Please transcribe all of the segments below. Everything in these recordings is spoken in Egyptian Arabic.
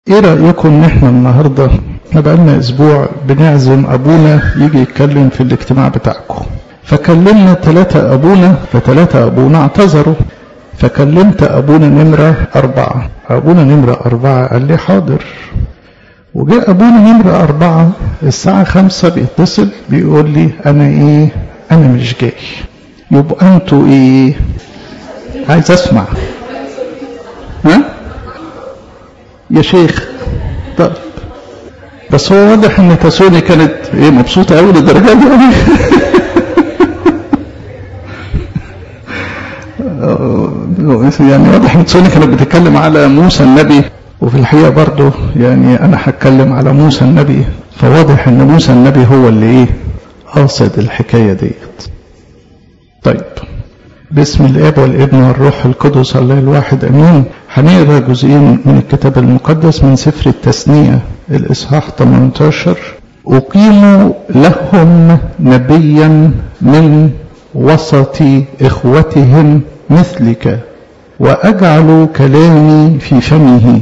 ايه رأيكم ان احنا النهاردة احنا بقالنا اسبوع بنعزم ابونا يجي يتكلم في الاجتماع بتاعكم فكلمنا ثلاثة ابونا فثلاثة ابونا اعتذروا فكلمت ابونا نمرة اربعة ابونا نمرة اربعة قال لي حاضر وجاء ابونا نمرة اربعة الساعة خمسة بيتصل بيقول لي انا ايه انا مش جاي يبقى انتوا ايه عايز اسمع ها يا شيخ طب بس هو واضح ان تسوني كانت ايه مبسوطه قوي للدرجه دي يعني يعني واضح ان تسوني كانت بتتكلم على موسى النبي وفي الحقيقه برضه يعني انا هتكلم على موسى النبي فواضح ان موسى النبي هو اللي ايه قاصد الحكايه ديت طيب باسم الاب والابن والروح القدس الله الواحد امين هنقرا جزئين من الكتاب المقدس من سفر التثنيه الاصحاح 18 اقيم لهم نبيا من وسط اخوتهم مثلك واجعل كلامي في فمه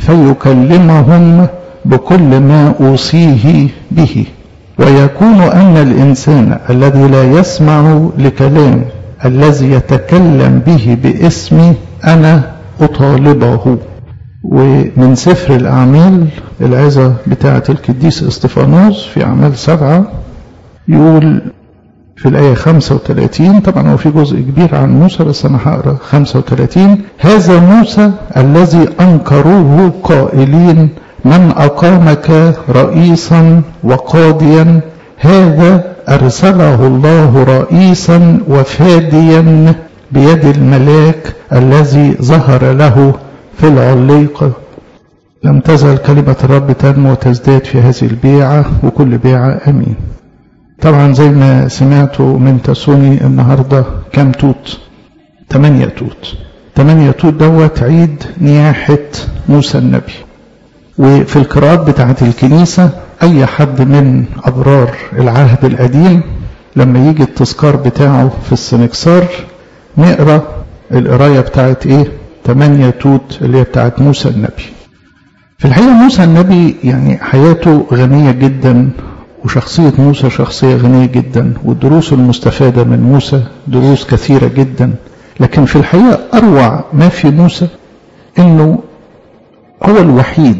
فيكلمهم بكل ما اوصيه به ويكون ان الانسان الذي لا يسمع لكلام الذي يتكلم به باسمي أنا أطالبه ومن سفر الأعمال العظة بتاعة القديس استفانوس في أعمال سبعة يقول في الآية 35 طبعا هو في جزء كبير عن موسى بس أنا هقرأ 35 هذا موسى الذي أنكروه قائلين من أقامك رئيسا وقاضيا هذا أرسله الله رئيسا وفاديا بيد الملاك الذي ظهر له في العليقة لم تزل كلمة الرب تنمو وتزداد في هذه البيعة وكل بيعة أمين طبعا زي ما سمعتوا من تسوني النهاردة كام توت تمانية توت تمانية توت دوت عيد نياحة موسى النبي وفي القراءات بتاعة الكنيسة أي حد من أبرار العهد القديم لما يجي التذكار بتاعه في السنكسار نقرأ القراية بتاعت إيه؟ تمانية توت اللي هي بتاعت موسى النبي. في الحقيقة موسى النبي يعني حياته غنية جدا وشخصية موسى شخصية غنية جدا والدروس المستفادة من موسى دروس كثيرة جدا لكن في الحقيقة أروع ما في موسى إنه هو الوحيد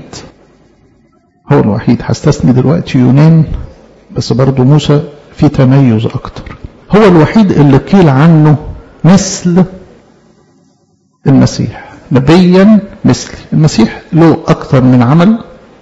هو الوحيد هستثني دلوقتي يونان بس برضه موسى في تميز اكتر هو الوحيد اللي قيل عنه مثل المسيح نبيا مثلي المسيح له اكتر من عمل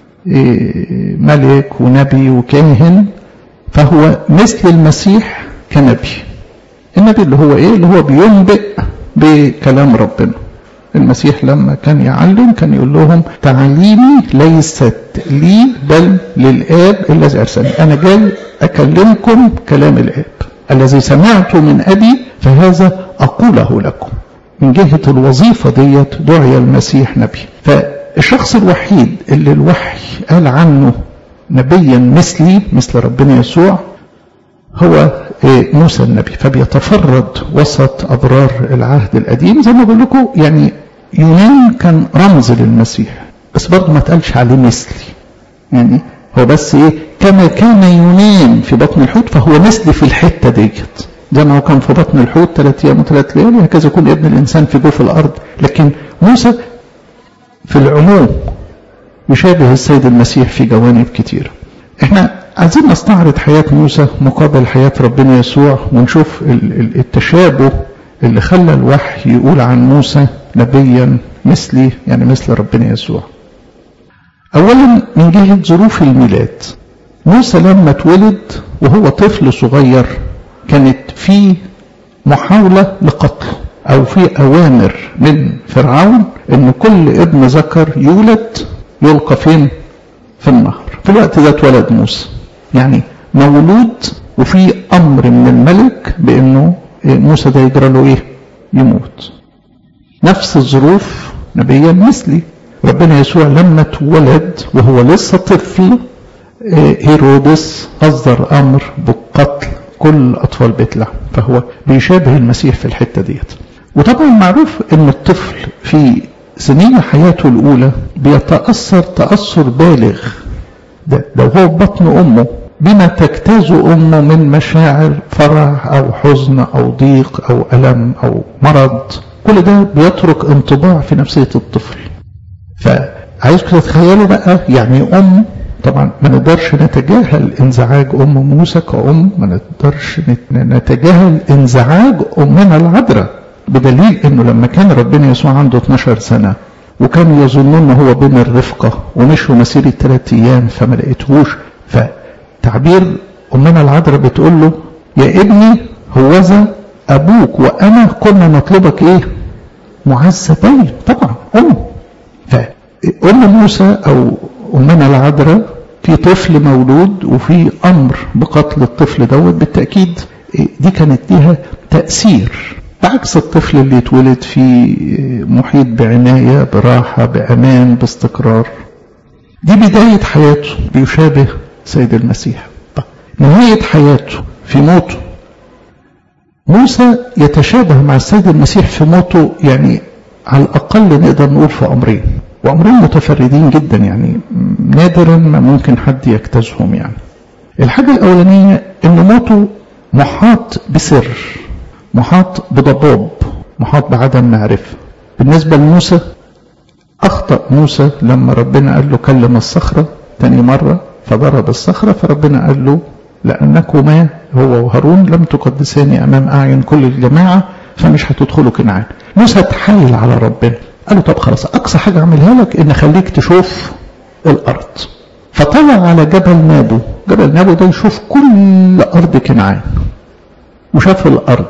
ملك ونبي وكاهن فهو مثل المسيح كنبي النبي اللي هو ايه اللي هو بينبئ بكلام ربنا المسيح لما كان يعلم كان يقول لهم تعليمي ليست لي بل للآب الذي أرسلني أنا جاي أكلمكم كلام الآب الذي سمعته من أبي فهذا أقوله لكم من جهة الوظيفة ديت دعي المسيح نبي فالشخص الوحيد اللي الوحي قال عنه نبيا مثلي مثل ربنا يسوع هو موسى النبي فبيتفرد وسط أبرار العهد القديم زي ما بقول لكم يعني يونان كان رمز للمسيح بس برضه ما تقالش عليه مثلي يعني هو بس ايه كما كان يونان في بطن الحوت فهو مثلي في الحته ديت زي ما هو كان في بطن الحوت ثلاث ايام وثلاث ليالي هكذا يكون ابن الانسان في جوف الارض لكن موسى في العموم يشابه السيد المسيح في جوانب كتيره احنا عايزين نستعرض حياة موسى مقابل حياة ربنا يسوع ونشوف التشابه اللي خلى الوحي يقول عن موسى نبيا مثلي يعني مثل ربنا يسوع اولا من جهة ظروف الميلاد موسى لما اتولد وهو طفل صغير كانت في محاولة لقتله او في اوامر من فرعون ان كل ابن ذكر يولد يلقى فين في النهر في الوقت ده اتولد موسى يعني مولود وفي امر من الملك بانه موسى ده يجرى له ايه يموت نفس الظروف نبيا مثلي ربنا يسوع لما اتولد وهو لسه طفل هيرودس اصدر امر بقتل كل اطفال بيت لحم فهو بيشابه المسيح في الحته ديت وطبعا معروف ان الطفل في سنين حياته الأولى بيتأثر تأثر بالغ ده لو هو بطن أمه بما تجتاز أمه من مشاعر فرح أو حزن أو ضيق أو ألم أو مرض كل ده بيترك انطباع في نفسية الطفل فعايزكم تتخيلوا بقى يعني أم طبعا ما نقدرش نتجاهل انزعاج أم موسى كأم ما نقدرش نتجاهل انزعاج أمنا العذراء بدليل انه لما كان ربنا يسوع عنده 12 سنة وكانوا يظنون هو بين الرفقة ومشوا مسيرة ثلاث ايام فما لقيتهوش فتعبير امنا العذراء بتقول له يا ابني هوذا ابوك وانا كنا نطلبك ايه معذبين طبعا ام فام موسى او امنا العذراء في طفل مولود وفي امر بقتل الطفل دوت بالتاكيد دي كانت ليها تاثير بعكس الطفل اللي اتولد في محيط بعناية براحة بأمان باستقرار دي بداية حياته بيشابه سيد المسيح نهاية حياته في موته موسى يتشابه مع السيد المسيح في موته يعني على الأقل نقدر نقول في أمرين وأمرين متفردين جدا يعني نادرا ما ممكن حد يجتازهم يعني الحاجة الأولانية أن موته محاط بسر محاط بضباب محاط بعدم معرفة بالنسبة لموسى أخطأ موسى لما ربنا قال له كلم الصخرة تاني مرة فضرب الصخرة فربنا قال له لأنكما هو وهارون لم تقدساني أمام أعين كل الجماعة فمش هتدخلوا كنعان موسى اتحايل على ربنا قال له طب خلاص أقصى حاجة أعملها لك إن أخليك تشوف الأرض فطلع على جبل نابو جبل نابو ده يشوف كل أرض كنعان وشاف الأرض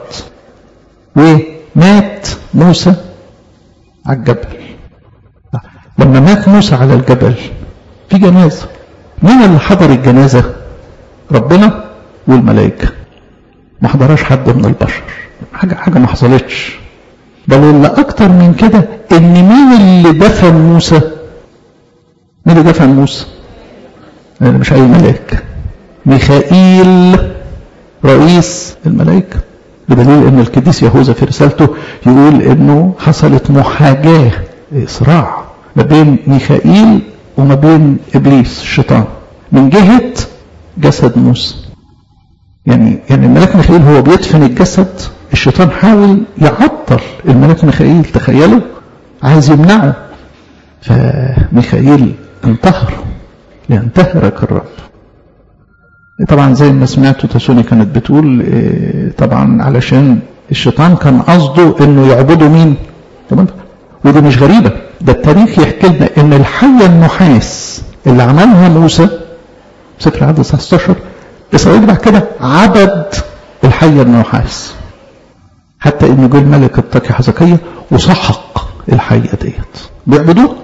ومات موسى على الجبل لما مات موسى على الجبل في جنازة مين اللي حضر الجنازة ربنا والملائكة ما حضرهاش حد من البشر حاجة حاجة ما حصلتش بل اللي أكتر من كده إن مين اللي دفن موسى مين اللي دفن موسى يعني مش أي ملاك ميخائيل رئيس الملائكة بدليل ان القديس يهوذا في رسالته يقول انه حصلت محاجاة صراع ما بين ميخائيل وما بين ابليس الشيطان من جهة جسد موسى يعني يعني الملاك ميخائيل هو بيدفن الجسد الشيطان حاول يعطل الملاك ميخائيل تخيلوا عايز يمنعه فميخائيل انتهر لينتهرك الرب طبعا زي ما سمعتوا تسوني كانت بتقول طبعا علشان الشيطان كان قصده انه يعبدوا مين تمام ودي مش غريبه ده التاريخ يحكي لنا ان الحيه النحاس اللي عملها موسى سفر العدد 19 اسرائيل بعد كده عبد الحيه النحاس حتى ان جه الملك التقي حزقية وسحق الحيه ديت بيعبدوه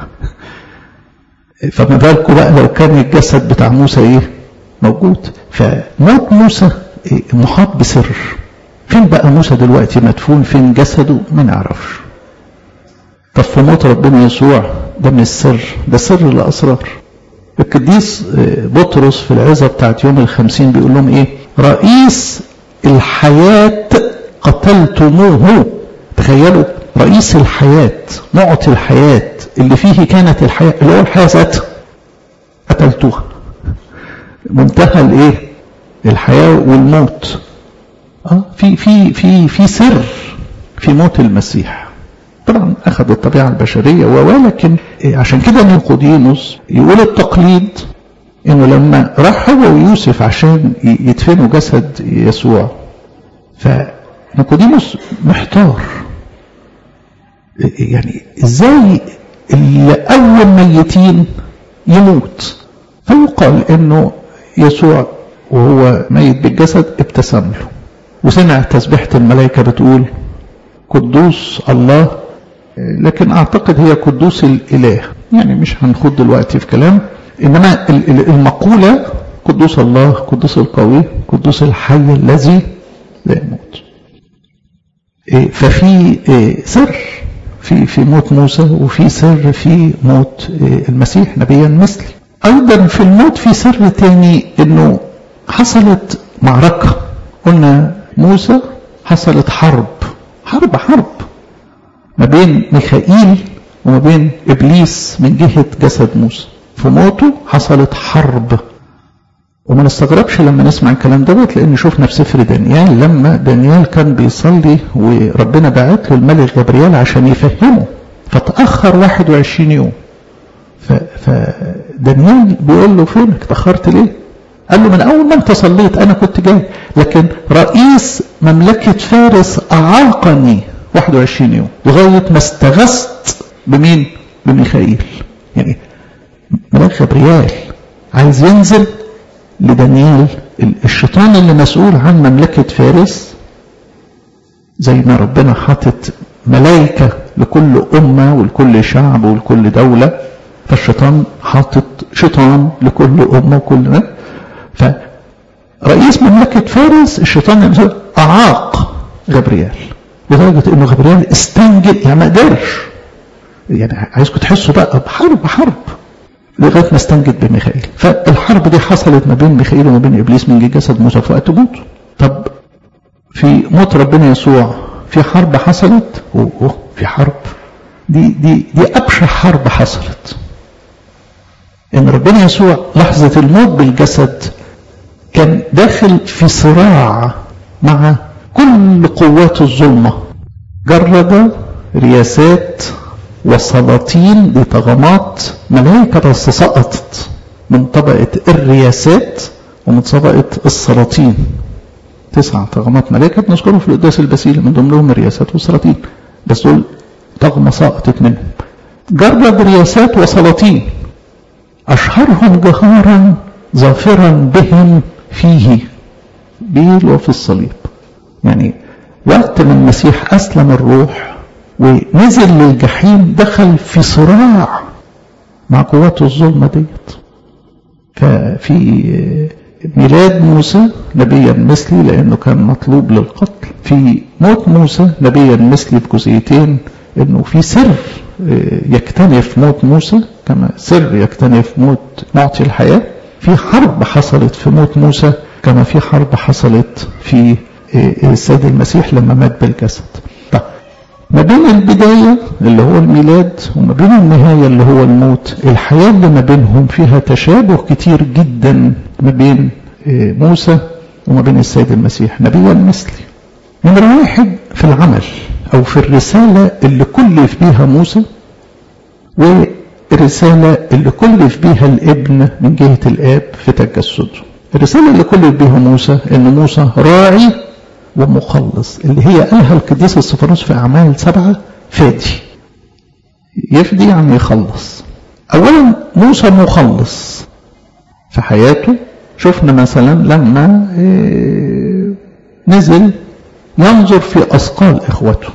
فما بالكم بقى لو كان الجسد بتاع موسى ايه موجود فموت موسى محاط بسر فين بقى موسى دلوقتي مدفون فين جسده ما نعرفش طب في موت ربنا يسوع ده من السر ده سر الاسرار القديس بطرس في العظه بتاعت يوم الخمسين بيقول لهم ايه رئيس الحياه قتلتموه تخيلوا رئيس الحياه معطي الحياه اللي فيه كانت الحياه اللي هو الحياه ذاتها قتلتوها منتهى الايه الحياه والموت اه في في في في سر في موت المسيح طبعا اخذ الطبيعه البشريه ولكن عشان كده نيقوديموس يقول التقليد انه لما راح هو ويوسف عشان يدفنوا جسد يسوع فنيقوديموس محتار يعني ازاي اللي اول ميتين يموت فيقال انه يسوع وهو ميت بالجسد ابتسم له وسمع تسبيحة الملائكة بتقول قدوس الله لكن اعتقد هي قدوس الاله يعني مش هنخوض دلوقتي في كلام انما المقولة قدوس الله قدوس القوي قدوس الحي الذي لا يموت ففي سر في في موت موسى وفي سر في موت المسيح نبيا مثلي ايضا في الموت في سر تاني انه حصلت معركة قلنا موسى حصلت حرب حرب حرب ما بين ميخائيل وما بين إبليس من جهة جسد موسى في موته حصلت حرب وما نستغربش لما نسمع الكلام دوت لان شفنا في سفر دانيال لما دانيال كان بيصلي وربنا بعت له الملك جبريل عشان يفهمه فتأخر 21 يوم فدانيال بيقول له فينك تأخرت ليه؟ قال له من أول ما أنت صليت أنا كنت جاي لكن رئيس مملكة فارس أعاقني 21 يوم لغاية ما استغثت بمين؟ بميخائيل يعني ملاك جبريال عايز ينزل لدانيال الشيطان اللي مسؤول عن مملكة فارس زي ما ربنا حاطط ملائكة لكل أمة ولكل شعب ولكل دولة فالشيطان حاطط شيطان لكل أمة وكل فرئيس مملكة فارس الشيطان أعاق جبريال لدرجة إنه جبريال استنجد يعني ما قدرش يعني عايزكم تحسوا بقى بحرب حرب لغايه ما استنجد بميخائيل فالحرب دي حصلت ما بين ميخائيل وما بين ابليس من جسد موسى في وقت موته طب في موت ربنا يسوع في حرب حصلت اوه في حرب دي دي دي ابشع حرب حصلت ان ربنا يسوع لحظه الموت بالجسد كان داخل في صراع مع كل قوات الظلمه جرد رياسات وسلاطين دي طغمات ملائكة بس سقطت من طبقة الرياسات ومن طبقة السلاطين تسع طغمات ملائكة بنذكرهم في القداس البسيل من ضمنهم الرياسات والسلاطين بس دول طغمة سقطت منهم جرب رياسات وسلاطين أشهرهم جهارا ظافرا بهم فيه بيل وفي الصليب يعني وقت ما المسيح أسلم الروح ونزل للجحيم دخل في صراع مع قوات الظلمة ديت ففي ميلاد موسى نبيا مثلي لأنه كان مطلوب للقتل في موت موسى نبيا مثلي في جزئيتين أنه في سر يكتنف موت موسى كما سر يكتنف موت معطي الحياة في حرب حصلت في موت موسى كما في حرب حصلت في السيد المسيح لما مات بالجسد ما بين البداية اللي هو الميلاد وما بين النهاية اللي هو الموت الحياة اللي ما بينهم فيها تشابه كتير جدا ما بين موسى وما بين السيد المسيح نبيا مثلي نمرة واحد في العمل أو في الرسالة اللي كلف بيها موسى والرسالة اللي كلف بيها الابن من جهة الآب في تجسده الرسالة اللي كلف بيها موسى إن موسى راعي ومخلص اللي هي قالها القديس السفروس في أعمال سبعة فادي يفدي يعني يخلص أولا موسى مخلص في حياته شفنا مثلا لما نزل ينظر في أثقال إخوته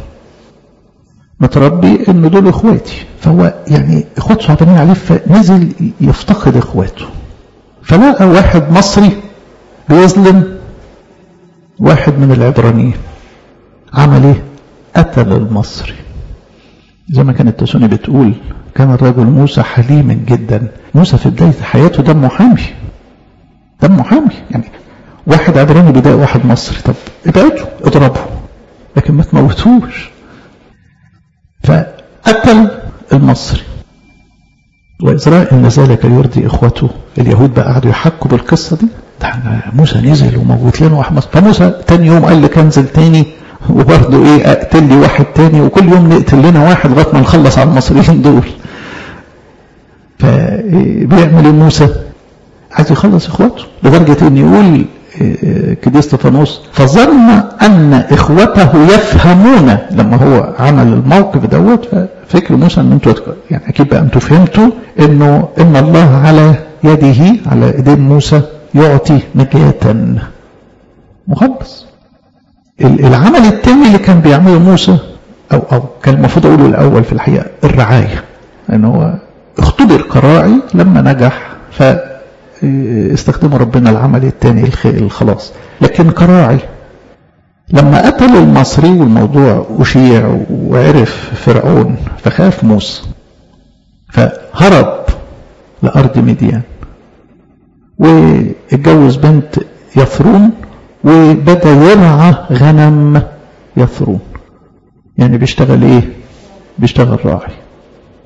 متربي إن دول إخواتي فهو يعني إخواته صعبانين عليه فنزل يفتقد إخواته فلقى واحد مصري بيظلم واحد من العبرانيين عمل ايه قتل المصري زي ما كانت تسوني بتقول كان الرجل موسى حليما جدا موسى في بداية حياته دمه حامي دمه حامي يعني واحد عبراني بيضايق واحد مصري طب ابعده اضربه لكن ما تموتوش فقتل المصري وإزراء إن ذلك يرضي إخوته اليهود بقى قعدوا يحكوا بالقصة دي ده موسى نزل وموت لنا واحد مصري فموسى تاني يوم قال لك انزل تاني وبرضه ايه اقتل لي واحد تاني وكل يوم نقتل لنا واحد لغايه ما نخلص على المصريين دول فبيعمل موسى عايز يخلص اخواته لدرجه ان يقول كده استفانوس فظن ان اخوته يفهمون لما هو عمل الموقف دوت ففكر موسى ان انتوا يعني اكيد بقى انتوا فهمتوا انه ان الله على يده على ايدين موسى يعطي نجاة مخلص العمل الثاني اللي كان بيعمله موسى او او كان المفروض اقوله الاول في الحقيقه الرعايه ان هو اختبر كراعي لما نجح فاستخدموا ربنا العمل الثاني الخلاص لكن كراعي لما قتل المصري والموضوع أشيع وعرف فرعون فخاف موسى فهرب لأرض مديان واتجوز بنت يثرون وبدا يرعى غنم يثرون يعني بيشتغل ايه بيشتغل راعي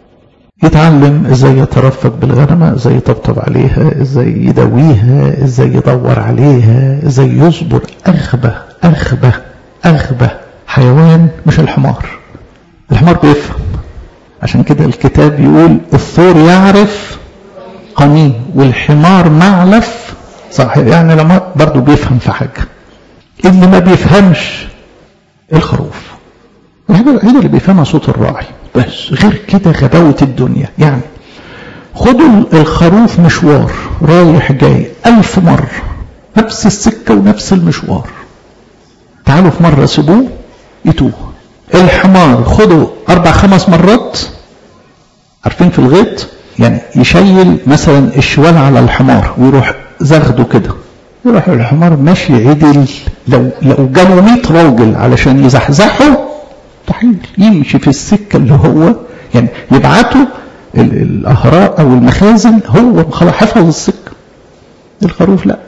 يتعلم ازاي يترفق بالغنمة ازاي يطبطب عليها ازاي يدويها ازاي يدور عليها ازاي يصبر اغبى اغبى اغبى حيوان مش الحمار الحمار بيفهم عشان كده الكتاب يقول الثور يعرف قنين والحمار معلف صحيح يعني لما برضه بيفهم في حاجة اللي ما بيفهمش الخروف الحاجة الوحيدة اللي بيفهمها صوت الراعي بس غير كده غباوة الدنيا يعني خدوا الخروف مشوار رايح جاي ألف مرة نفس السكة ونفس المشوار تعالوا في مرة سيبوه يتوه الحمار خدوا أربع خمس مرات عارفين في الغيط يعني يشيل مثلا الشوال على الحمار ويروح زغده كده يروح الحمار ماشي عدل لو لو جابوا 100 راجل علشان يزحزحه مستحيل يمشي في السكة اللي هو يعني يبعتوا الأهراء أو المخازن هو خلاص حفظ السكة الخروف لا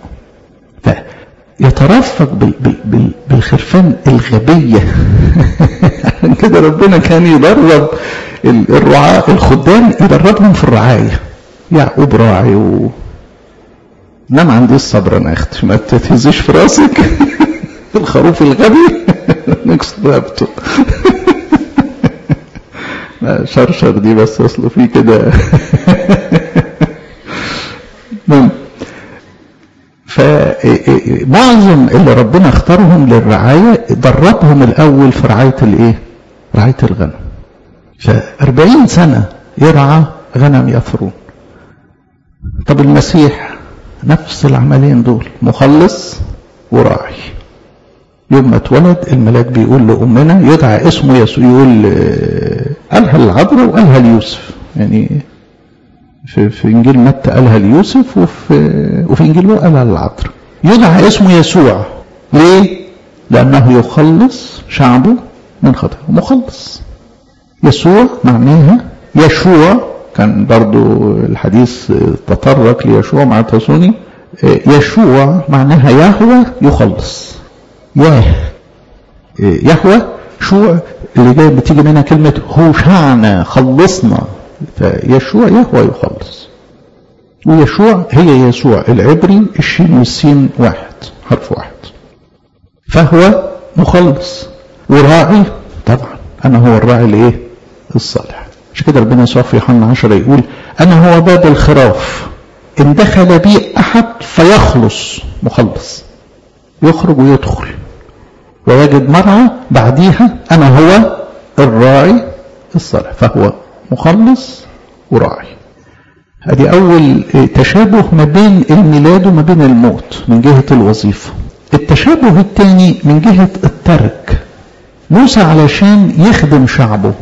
فيترفق بال بال بال بالخرفان الغبية عشان كده ربنا كان يدرب الرعاة الخدام يدربهم في الرعاية يعقوب راعي و نعم عندي الصبر انا اختي ما تتهزش في راسك الخروف الغبي نكسر رقبته لا شرشر دي بس اصله في كده فمعظم اللي ربنا اختارهم للرعاية دربهم الأول في رعاية الإيه؟ رعاية الغنم فأربعين سنة يرعى غنم يفرون طب المسيح نفس العملين دول مخلص وراعي يوم ما اتولد الملاك بيقول لأمنا يدعى اسمه يسوع يقول قالها العذراء وقالها ليوسف يعني في, في انجيل متى قالها ليوسف وفي وفي انجيل لوقا قالها للعذراء يدعى اسمه يسوع ليه؟ لأنه يخلص شعبه من خطأه مخلص يسوع معناها يشوع كان برضو الحديث تطرق ليشوع مع تسوني يشوع معناها يهوى يخلص ياه يهوى شوع اللي جاي بتيجي منها كلمة هوشعنا خلصنا فيشوع يهوى يخلص ويشوع هي يسوع العبري الشين والسين واحد حرف واحد فهو مخلص وراعي طبعا انا هو الراعي الايه الصالح مش كده ربنا يسوع في يوحنا 10 يقول انا هو باب الخراف ان دخل بي احد فيخلص مخلص يخرج ويدخل ويجد مرعى بعديها انا هو الراعي الصالح فهو مخلص وراعي ادي اول تشابه ما بين الميلاد وما بين الموت من جهة الوظيفة التشابه الثاني من جهة الترك موسى علشان يخدم شعبه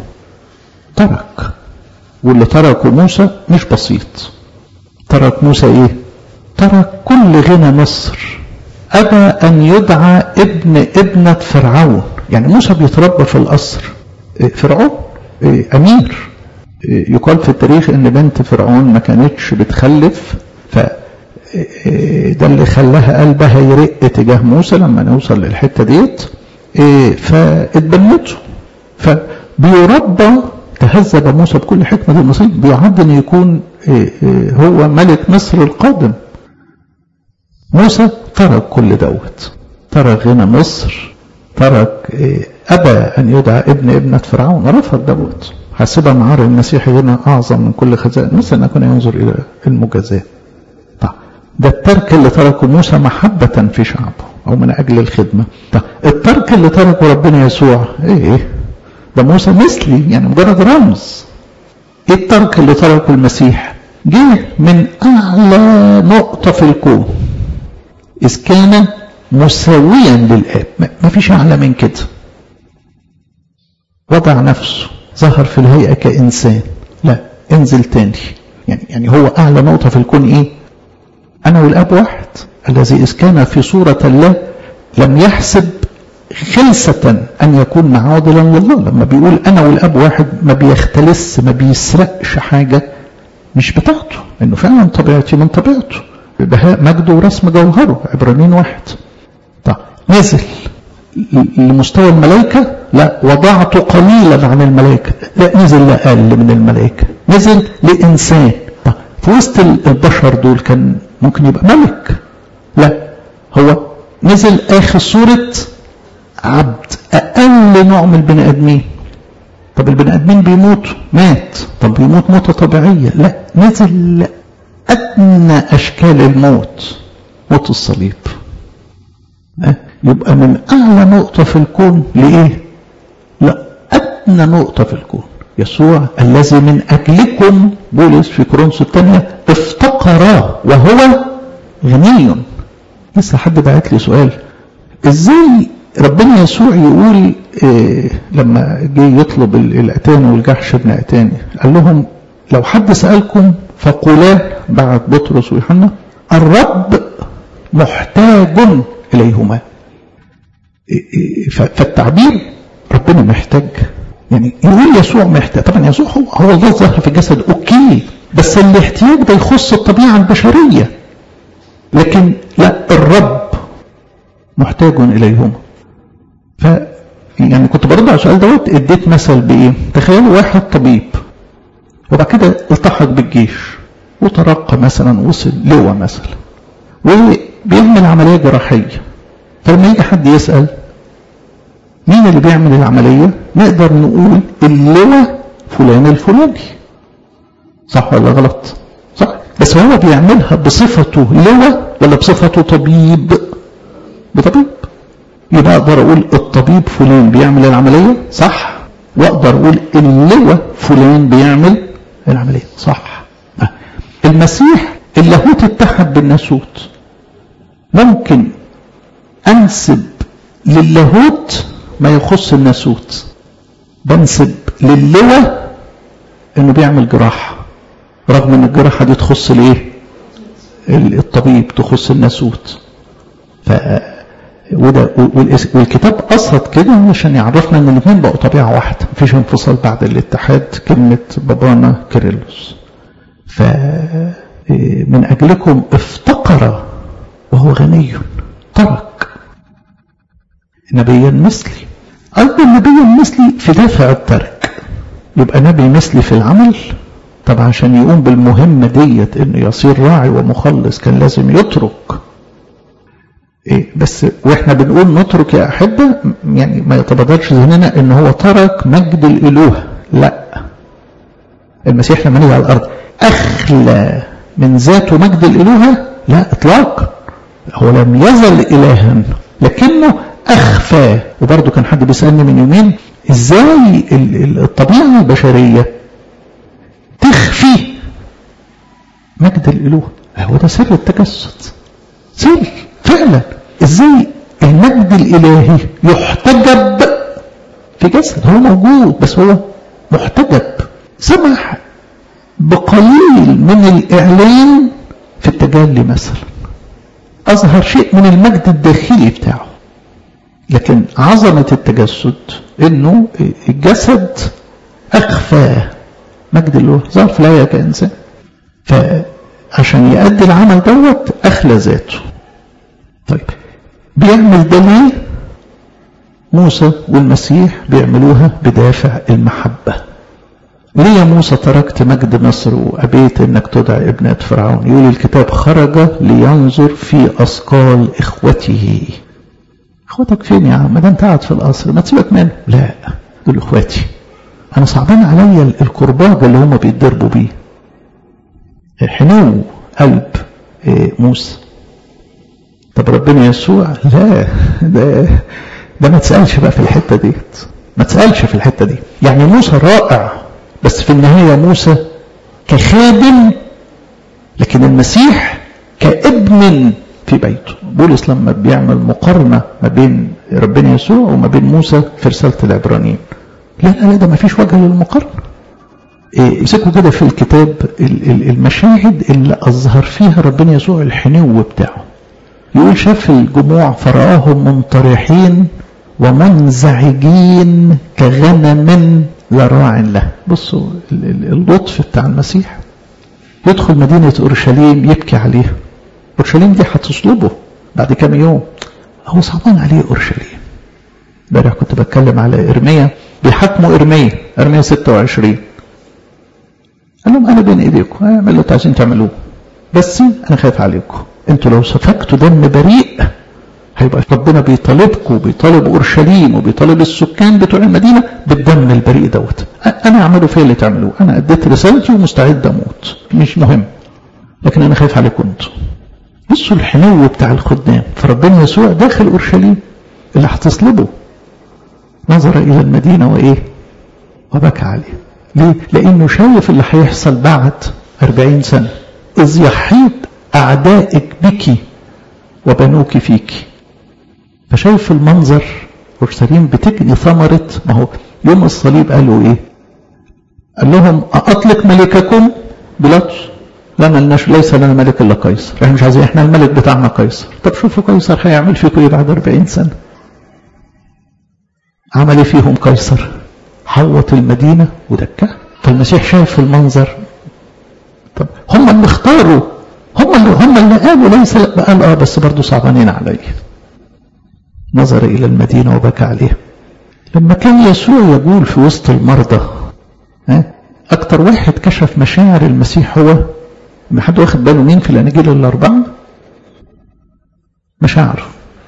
ترك واللي تركه موسى مش بسيط ترك موسى ايه ترك كل غنى مصر أبى أن يدعى ابن ابنة فرعون يعني موسى بيتربى في القصر فرعون أمير يقال في التاريخ ان بنت فرعون ما كانتش بتخلف ف ده اللي خلاها قلبها يرق تجاه موسى لما نوصل للحته ديت فاتبنته فبيربى تهذب موسى بكل حكمه المصيب بيعد ان يكون هو ملك مصر القادم موسى ترك كل دوت ترك غنى مصر ترك ابى ان يدعى ابن ابنه فرعون رفض دوت حسب معار المسيح هنا أعظم من كل خزائن مثل أن يكون ينظر إلى المجازاة طيب ده الترك اللي تركه موسى محبة في شعبه أو من أجل الخدمة طيب الترك اللي تركه ربنا يسوع إيه ده موسى مثلي يعني مجرد رمز إيه الترك اللي تركه المسيح جه من أعلى نقطة في الكون إذ كان مساويا للآب ما فيش أعلى من كده وضع نفسه ظهر في الهيئة كإنسان لا انزل تاني يعني, يعني هو أعلى نقطة في الكون إيه أنا والأب واحد الذي إذ كان في صورة الله لم يحسب خلسة أن يكون معادلا لله لما بيقول أنا والأب واحد ما بيختلس ما بيسرقش حاجة مش بتاعته إنه فعلا طبيعتي من طبيعته بهاء مجده ورسم جوهره عبرانيين واحد طيب نزل لمستوى الملائكة لا وضعت قليلا عن الملائكة لا نزل لا أقل من الملائكة نزل لإنسان طب في وسط البشر دول كان ممكن يبقى ملك لا هو نزل آخر صورة عبد أقل نوع من البني آدمين طب البني آدمين بيموتوا مات طب بيموت موتة طبيعية لا نزل أدنى أشكال الموت موت الصليب يبقى من أعلى نقطة في الكون لإيه؟ لا أدنى نقطة في الكون يسوع الذي من أجلكم بولس في كورنثوس الثانية افتقر وهو غني لسه حد بعت لي سؤال ازاي ربنا يسوع يقول إيه لما جه يطلب الاتان والجحش ابن اتاني قال لهم لو حد سالكم فقولا بعد بطرس ويوحنا الرب محتاج اليهما فالتعبير ربنا محتاج يعني يقول يسوع محتاج طبعا يسوع هو هو الله ظهر في الجسد اوكي بس الاحتياج ده يخص الطبيعه البشريه لكن لا الرب محتاج اليهما ف يعني كنت برد على السؤال دوت اديت مثل بايه تخيلوا واحد طبيب وبعد كده التحق بالجيش وترقى مثلا وصل لواء مثلا وبيعمل عمليه جراحيه فلما يجي حد يسال مين اللي بيعمل العمليه نقدر نقول اللواء فلان الفلاني صح ولا غلط صح بس هو بيعملها بصفته لواء ولا بصفته طبيب بطبيب يبقى اقدر اقول الطبيب فلان بيعمل العمليه صح واقدر اقول اللواء فلان بيعمل العمليه صح المسيح اللاهوت اتحد بالناسوت ممكن انسب للاهوت ما يخص الناسوت بنسب للواء انه بيعمل جراحه رغم ان الجراحه دي تخص الايه الطبيب تخص الناسوت ف وده والكتاب قصد كده عشان يعرفنا ان الاثنين بقوا طبيعه واحده مفيش انفصال بعد الاتحاد كلمه بابانا كيرلس ف من اجلكم افتقر وهو غني ترك نبيا مثلي ايضا نبيا مثلي في دافع الترك يبقى نبي مثلي في العمل طب عشان يقوم بالمهمه ديت انه يصير راعي ومخلص كان لازم يترك إيه بس واحنا بنقول نترك يا احبه يعني ما يتبادرش ذهننا ان هو ترك مجد الالوه لا المسيح لما نزل على الارض اخلى من ذاته مجد الالوهه لا اطلاقا هو لم يزل الها لكنه اخفى وبرضه كان حد بيسالني من يومين ازاي الطبيعه البشريه تخفي مجد الالوه هو ده سر التجسد سر فعلا ازاي المجد الالهي يحتجب في جسد هو موجود بس هو محتجب سمح بقليل من الاعلان في التجلي مثلا اظهر شيء من المجد الداخلي بتاعه لكن عظمة التجسد انه الجسد اخفى مجد الله ظهر في الآية كإنسان فعشان يؤدي العمل دوت أخلى ذاته طيب بيعمل ده ليه موسى والمسيح بيعملوها بدافع المحبة ليه يا موسى تركت مجد مصر وأبيت انك تدعى ابنة فرعون يقول الكتاب خرج لينظر في أثقال إخوته اخواتك فين يا عم ده انت قاعد في القصر ما تسيبك منه لا دول اخواتي انا صعبان عليا الكرباج اللي هم بيتضربوا بيه حنو قلب موسى طب ربنا يسوع لا ده ده ما تسالش بقى في الحته ديت ما تسالش في الحته دي يعني موسى رائع بس في النهايه موسى كخادم لكن المسيح كابن في بيته بولس لما بيعمل مقارنه ما بين ربنا يسوع وما بين موسى في رساله العبرانيين لا لا لا ده ما فيش وجه للمقارنه امسكوا كده في الكتاب المشاهد اللي اظهر فيها ربنا يسوع الحنو بتاعه يقول شاف الجموع فرآهم منطرحين ومنزعجين كغنم لا راع له بصوا اللطف بتاع المسيح يدخل مدينة أورشليم يبكي عليها أورشليم دي هتصلبه بعد كام يوم هو صعبان عليه أورشليم امبارح كنت بتكلم على ارميا بيحاكموا ارميا ارميا 26 قال لهم انا بين ايديكم اعملوا اللي عايزين تعملوه بس انا خايف عليكم انتوا لو سفكتوا دم بريء هيبقى ربنا بيطالبكم وبيطالب اورشليم وبيطالب السكان بتوع المدينه بالدم البريء دوت انا اعمله فيا اللي تعملوه انا اديت رسالتي ومستعد اموت مش مهم لكن انا خايف عليكم انتوا بصوا الحنو بتاع الخدام فربنا يسوع داخل اورشليم اللي هتصلبه نظر الى المدينه وايه وبكى عليه ليه لانه شايف اللي هيحصل بعد أربعين سنه اذ يحيط اعدائك بك وبنوك فيك فشايف المنظر اورشليم بتجني ثمره ما هو يوم الصليب قالوا ايه قال لهم اطلق ملككم بيلاطس لا ملناش ليس لنا ملك الا قيصر احنا مش عايزين احنا الملك بتاعنا قيصر طب شوفوا قيصر هيعمل فيكم ايه بعد 40 سنه عمل ايه فيهم قيصر حوط المدينه ودكها فالمسيح شايف المنظر طب هم اللي اختاروا هم اللي هم اللي قالوا ليس قال اه بس برضه صعبانين عليا نظر الى المدينه وبكى عليها لما كان يسوع يقول في وسط المرضى ها اكتر واحد كشف مشاعر المسيح هو ما حد واخد باله مين في الاناجيل الاربعه مشاعره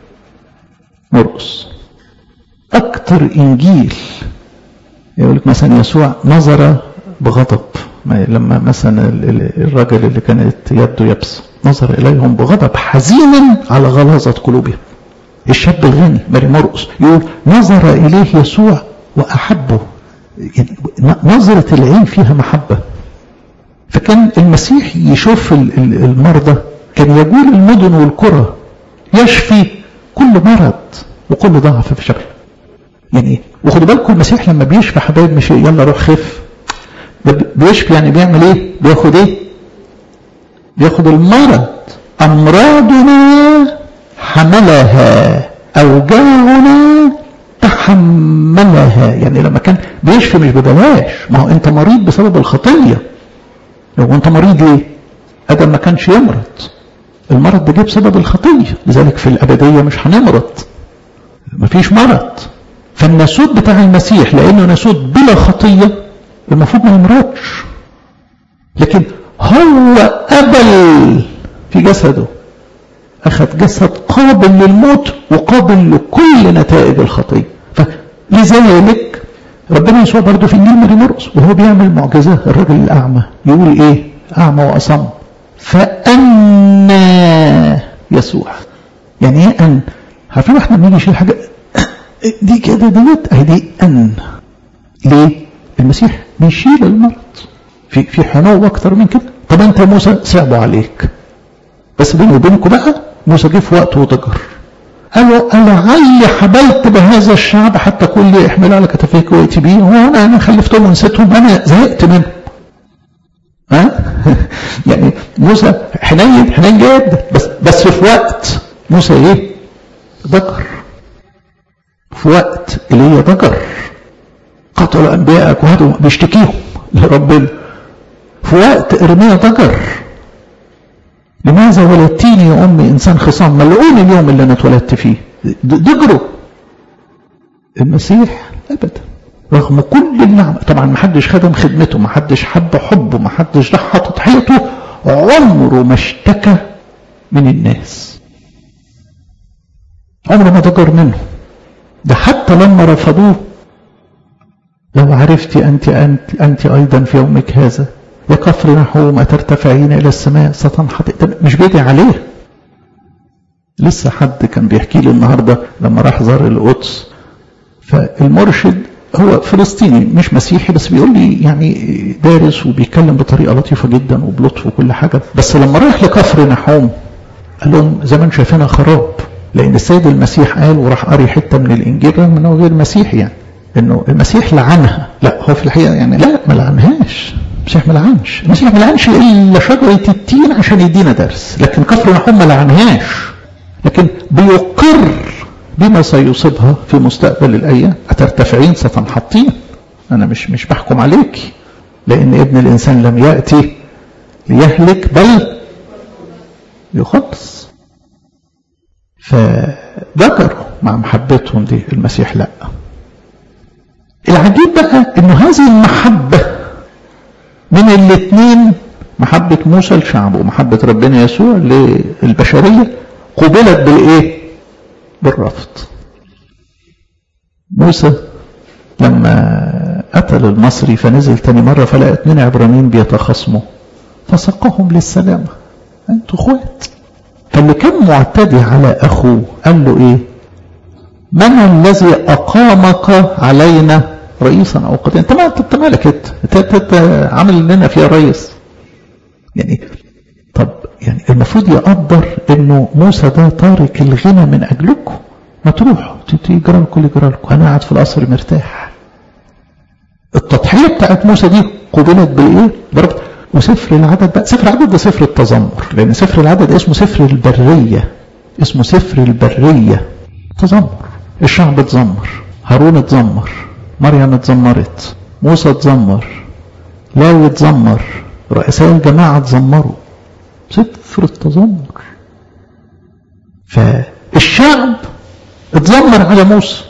مرقص اكتر انجيل يقول لك مثلا يسوع نظر بغضب لما مثلا الرجل اللي كانت يده يبس نظر اليهم بغضب حزينا على غلاظه قلوبهم الشاب الغني ماري مرقص يقول نظر اليه يسوع واحبه يعني نظره العين فيها محبه فكان المسيح يشوف المرضى كان يقول المدن والقرى يشفي كل مرض وكل ضعف في شكله يعني وخدوا بالكم المسيح لما بيشفي حبايب مش يلا روح خف بيشفي يعني بيعمل ايه بياخد ايه بياخد المرض امراضنا حملها اوجاعنا تحملها يعني لما كان بيشفي مش ببلاش ما هو انت مريض بسبب الخطيه لو انت مريض ليه ادم ما كانش يمرض المرض ده جه بسبب الخطيه لذلك في الابديه مش هنمرض مفيش مرض فالناسوت بتاع المسيح لانه ناسوت بلا خطيه المفروض ما يمرضش لكن هو قبل في جسده اخذ جسد قابل للموت وقابل لكل نتائج الخطيه فلذلك ربنا يسوع برضه في النيل مري مرقص وهو بيعمل معجزه الراجل الاعمى يقول ايه اعمى واصم فأنا يسوع يعني ايه ان عارفين احنا بنيجي نشيل حاجه دي كده ديت اهي دي ان ليه المسيح بيشيل المرض في في حنو اكتر من كده طب انت يا موسى صعبوا عليك بس بيني وبينكم بقى موسى جه في وقت وضجر قالوا لعلي حبلت بهذا الشعب حتى كل احمل على كتفيك واتي بيه هو انا انا خلفتهم ونسيتهم انا زهقت منهم ها يعني موسى حنين حنين جدا بس بس في وقت موسى ايه ذكر في وقت ايليا ذكر قتلوا انبيائك وهدوا بيشتكيهم لربنا في وقت ارميا ذكر لماذا ولدتيني يا امي انسان خصام ملعون اليوم اللي انا اتولدت فيه ضجروا المسيح ابدا رغم كل النعم طبعا ما حدش خدم خدمته ما حدش حب حبه ما حدش ضحى تضحيته عمره ما اشتكى من الناس عمره ما ضجر منه ده حتى لما رفضوه لو عرفت أنت أنت, أنت أيضا في يومك هذا يا كفر نحوم أترتفعين إلى السماء ستنحط مش بيدعي عليه لسه حد كان بيحكي لي النهارده لما راح زار القدس فالمرشد هو فلسطيني مش مسيحي بس بيقول لي يعني دارس وبيتكلم بطريقه لطيفه جدا وبلطف وكل حاجه بس لما راح لكفر نحوم قال لهم زي ما انتم شايفينها خراب لان السيد المسيح قال وراح قاري حته من الانجيل رغم انه غير مسيحي يعني انه المسيح لعنها لا هو في الحقيقه يعني لا ما لعنهاش المسيح ما لعنش المسيح ما لعنش الا شجره التين عشان يدينا درس لكن كفر نحوم ما لعنهاش لكن بيقر بما سيصيبها في مستقبل الايام هترتفعين ستنحطين انا مش مش بحكم عليك لان ابن الانسان لم ياتي ليهلك بل يخلص فذكروا مع محبتهم دي المسيح لا العجيب بقى انه هذه المحبة من الاثنين محبة موسى لشعبه ومحبة ربنا يسوع للبشرية قبلت بالايه بالرفض موسى لما قتل المصري فنزل تاني مرة فلقى اتنين عبرانيين بيتخاصموا فسقهم للسلامة انتوا اخوات فاللي كان معتدي على اخوه قال له ايه من الذي اقامك علينا رئيسا او قضيا انت ما انت مالك انت انت عامل لنا فيها رئيس يعني طب يعني المفروض يقدر انه موسى ده تارك الغنى من اجلكم ما تروحوا تجرى لكم يجرى لكم انا قاعد في القصر مرتاح التضحيه بتاعت موسى دي قبلت بالايه؟ بربط وسفر العدد بقى سفر العدد ده سفر التذمر لان سفر العدد اسمه سفر البريه اسمه سفر البريه تذمر الشعب اتذمر هارون اتذمر مريم اتذمرت موسى اتذمر لاوي اتذمر رؤساء الجماعه اتذمروا سفر التذمر فالشعب اتذمر على موسى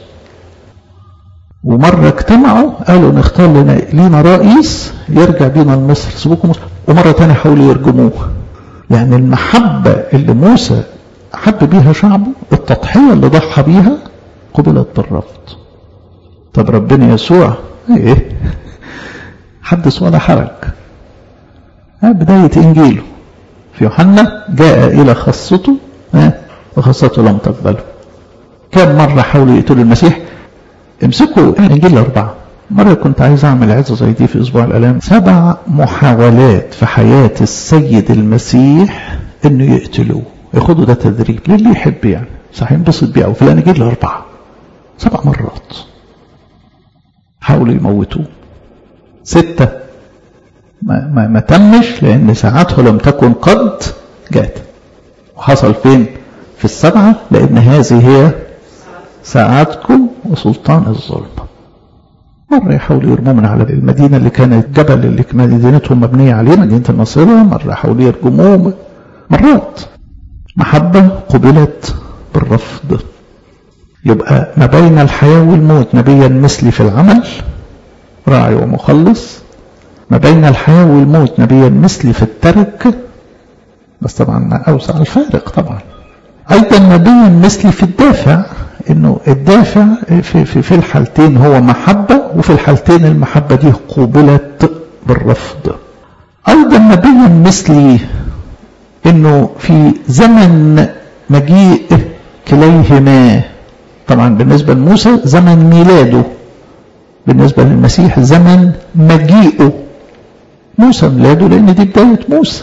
ومرة اجتمعوا قالوا نختار لنا لينا رئيس يرجع بينا لمصر سيبوكم مصر ومرة تانية حاولوا يرجموه يعني المحبة اللي موسى حب بيها شعبه التضحية اللي ضحى بيها قبلت بالرفض طب ربنا يسوع ايه حدث ولا حرج بداية انجيله في يوحنا جاء الى خاصته وخاصته لم تقبله كم مرة حاولوا يقتلوا المسيح امسكوا الانجيل الاربعه مرة كنت عايز أعمل عظة زي دي في أسبوع الآلام سبع محاولات في حياة السيد المسيح إنه يقتلوه ياخدوا ده تدريب للي يحب يعني صح ينبسط بيه أو في الأناجيل الأربعة سبع مرات حاولوا يموتوه ستة ما, ما, ما تمش لأن ساعته لم تكن قد جات وحصل فين في السبعة لأن هذه هي ساعاتكم وسلطان الظلم مرة يحاولوا يرموا من على المدينة اللي كانت جبل اللي مدينتهم مبنية عليه مدينة الناصرة مرة يحاولوا يرجموه مرات محبة قبلت بالرفض يبقى ما بين الحياة والموت نبيا مثلي في العمل راعي ومخلص ما بين الحياة والموت نبيا مثلي في الترك بس طبعا أوسع الفارق طبعا أيضا نبيا مثلي في الدافع انه الدافع في, في, في الحالتين هو محبة وفي الحالتين المحبة دي قوبلت بالرفض ايضا نبيا مثلي انه في زمن مجيء كليهما طبعا بالنسبة لموسى زمن ميلاده بالنسبة للمسيح زمن مجيئه موسى ميلاده لان دي بداية موسى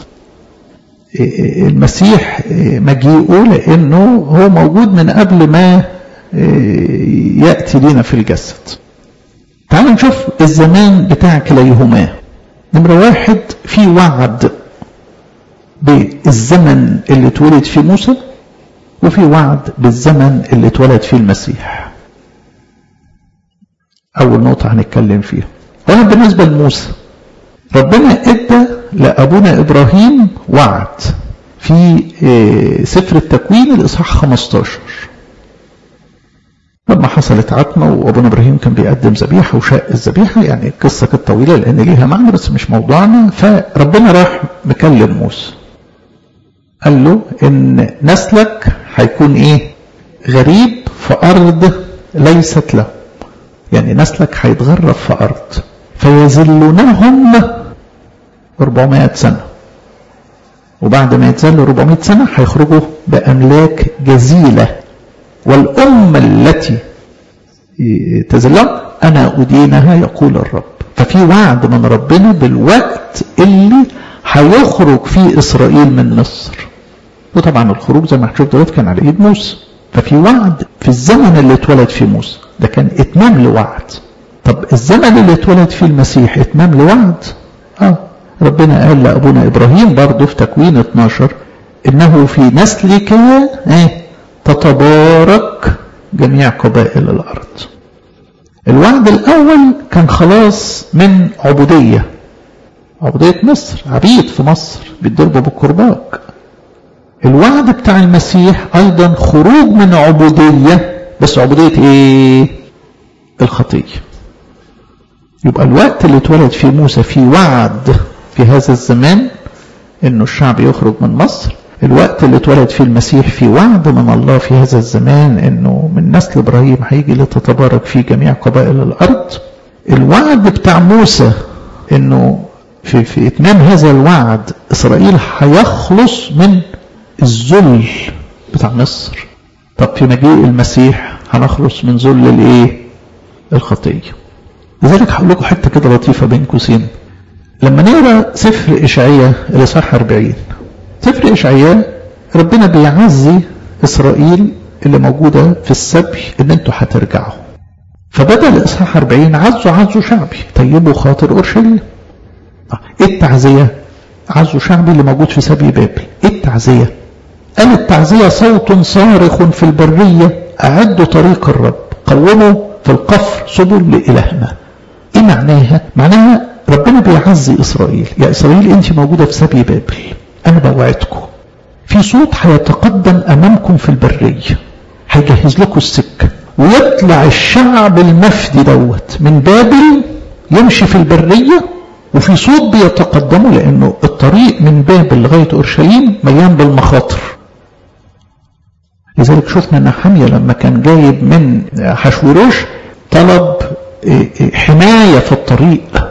المسيح مجيئه لانه هو موجود من قبل ما يأتي لنا في الجسد تعالوا نشوف الزمان بتاع كليهما نمرة واحد في وعد بالزمن اللي اتولد فيه موسى وفي وعد بالزمن اللي اتولد فيه المسيح أول نقطة هنتكلم فيها أولا بالنسبة لموسى ربنا ادى لأبونا إبراهيم وعد في سفر التكوين الإصحاح 15 لما حصلت عتمة وأبونا إبراهيم كان بيقدم ذبيحة وشاق الذبيحة يعني القصة كانت طويلة لأن ليها معنى بس مش موضوعنا فربنا راح مكلم موسى قال له إن نسلك هيكون إيه غريب في أرض ليست له يعني نسلك هيتغرب في أرض فيذلونهم 400 سنة وبعد ما يتذلوا 400 سنة هيخرجوا بأملاك جزيلة والأمة التي تزلم أنا أدينها يقول الرب ففي وعد من ربنا بالوقت اللي هيخرج فيه إسرائيل من مصر وطبعا الخروج زي ما هنشوف دلوقتي كان على إيد موسى ففي وعد في الزمن اللي اتولد فيه موسى ده كان إتمام لوعد طب الزمن اللي اتولد فيه المسيح إتمام لوعد آه ربنا قال لأبونا إبراهيم برضه في تكوين 12 إنه في نسلك إيه تتبارك جميع قبائل الأرض الوعد الأول كان خلاص من عبودية عبودية مصر عبيد في مصر بيتضربوا بالكرباج الوعد بتاع المسيح ايضا خروج من عبودية بس عبودية ايه الخطية يبقى الوقت اللي اتولد فيه موسى في وعد في هذا الزمان انه الشعب يخرج من مصر الوقت اللي اتولد فيه المسيح في وعد من الله في هذا الزمان انه من نسل ابراهيم هيجي لتتبارك فيه جميع قبائل الارض الوعد بتاع موسى انه في, في اتمام هذا الوعد اسرائيل هيخلص من الذل بتاع مصر طب في مجيء المسيح هنخلص من ذل الايه الخطيه لذلك هقول لكم حته كده لطيفه بين قوسين لما نقرا سفر اشعياء الاصحاح 40 سفر اشعياء ربنا بيعزي اسرائيل اللي موجوده في السبي ان انتوا هترجعوا فبدل الاصحاح 40 عزوا عزوا شعبي طيبوا خاطر اورشليم ايه التعزيه عزوا شعبي اللي موجود في سبي بابل ايه التعزيه قال التعزيه صوت صارخ في البريه اعدوا طريق الرب قوموا في القفر سبل لالهنا ايه معناها معناها ربنا بيعزي اسرائيل يا اسرائيل انت موجوده في سبي بابل انا بوعدكم في صوت هيتقدم امامكم في البريه هيجهز لكم السكه ويطلع الشعب المفدي دوت من بابل يمشي في البريه وفي صوت بيتقدمه لانه الطريق من بابل لغايه اورشليم مليان بالمخاطر لذلك شفنا ان حمية لما كان جايب من حشوروش طلب حماية في الطريق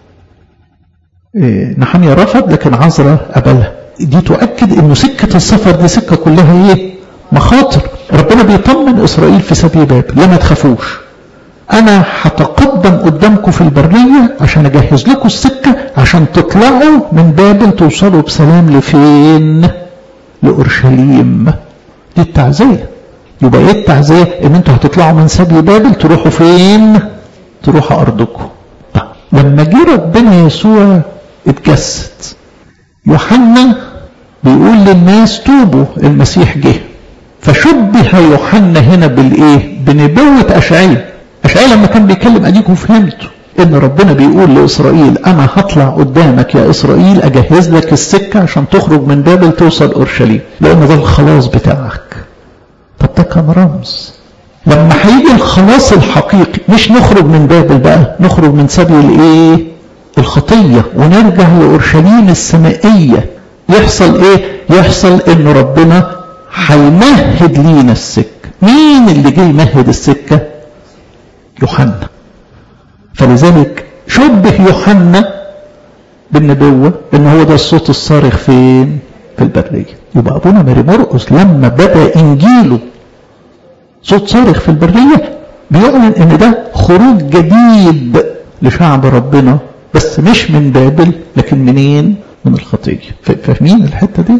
نحمية رفض لكن عذرة قبلها دي تؤكد انه سكة السفر دي سكة كلها ايه مخاطر ربنا بيطمن اسرائيل في سبي باب لا ما تخافوش انا هتقدم قدامكم في البرية عشان اجهز لكم السكة عشان تطلعوا من بابل توصلوا بسلام لفين لاورشليم دي التعزية يبقى ايه التعزية ان انتوا هتطلعوا من سبي بابل تروحوا فين تروحوا ارضكم طيب لما جه ربنا يسوع اتجسد يوحنا بيقول للناس توبوا المسيح جه فشبه يوحنا هنا بالايه بنبوة اشعياء اشعياء لما كان بيتكلم اديكم فهمتوا ان ربنا بيقول لاسرائيل انا هطلع قدامك يا اسرائيل اجهز لك السكة عشان تخرج من بابل توصل اورشليم لان ده الخلاص بتاعك طب ده كان رمز لما هيجي الخلاص الحقيقي مش نخرج من بابل بقى نخرج من سبي الايه الخطية ونرجع لأورشليم السمائية يحصل ايه يحصل ان ربنا هيمهد لينا السكة مين اللي جاي يمهد السكة يوحنا فلذلك شبه يوحنا بالنبوة ان هو ده الصوت الصارخ فين في البرية يبقى ابونا ماري مرقس لما بدأ انجيله صوت صارخ في البرية بيعلن ان ده خروج جديد لشعب ربنا بس مش من بابل لكن منين من الخطية فاهمين الحتة دي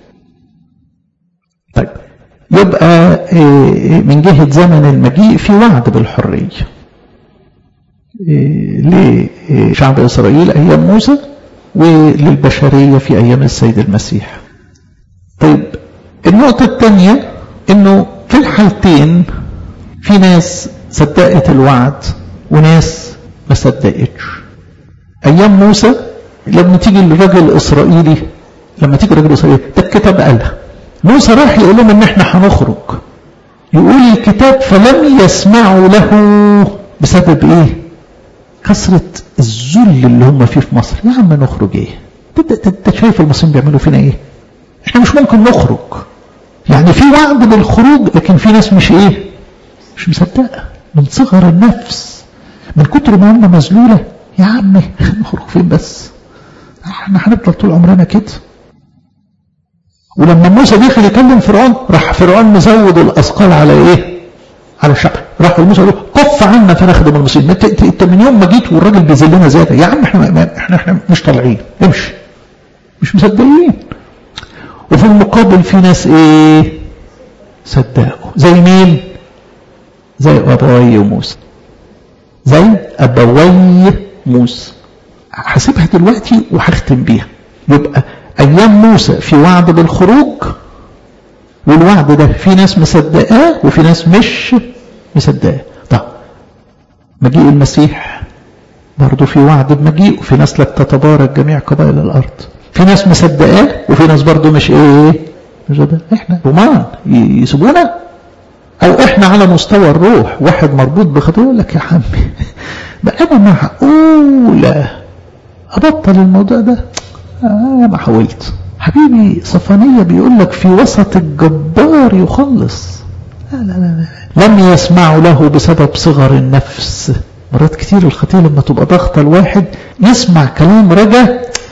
طيب يبقى من جهة زمن المجيء في وعد بالحرية لشعب إسرائيل أيام موسى وللبشرية في أيام السيد المسيح طيب النقطة الثانية انه في الحالتين في ناس صدقت الوعد وناس ما صدقتش ايام موسى لما تيجي الراجل الاسرائيلي لما تيجي الراجل الاسرائيلي ده الكتاب قالها موسى راح يقول لهم ان احنا هنخرج يقول الكتاب فلم يسمعوا له بسبب ايه كثرة الذل اللي هم فيه في مصر يا عم نخرج ايه انت شايف المصريين بيعملوا فينا ايه احنا مش ممكن نخرج يعني في وعد بالخروج لكن في ناس مش ايه مش مصدقه من صغر النفس من كتر ما هم مذلوله يا عم نخرج فين بس احنا هنفضل طول عمرنا كده ولما موسى دخل يكلم فرعون راح فرعون مزود الاثقال على ايه على الشعب راح موسى قال له كف عنا فنخدم المسلمين انت, انت من يوم ما جيت والراجل بيذلنا زياده يا عم احنا احنا احنا مش طالعين امشي مش مصدقين وفي المقابل في ناس ايه صدقوا زي مين زي ابوي وموسى زي ابوي موسى هسيبها دلوقتي وهختم بيها يبقى ايام موسى في وعد بالخروج والوعد ده في ناس مصدقاه وفي ناس مش مصدقاه طب مجيء المسيح برضه في وعد بمجيء وفي ناس لك تتبارك جميع قبائل الارض في ناس مصدقاه وفي ناس برضه مش ايه ده احنا رومان يسيبونا او احنا على مستوى الروح واحد مربوط بخطيه يقول لك يا حمي ده انا معقوله ابطل الموضوع ده آه ما حاولت حبيبي صفانية بيقول لك في وسط الجبار يخلص لا لا لا لا لم يسمعوا له بسبب صغر النفس مرات كتير الخطية لما تبقى ضغطة الواحد يسمع كلام رجا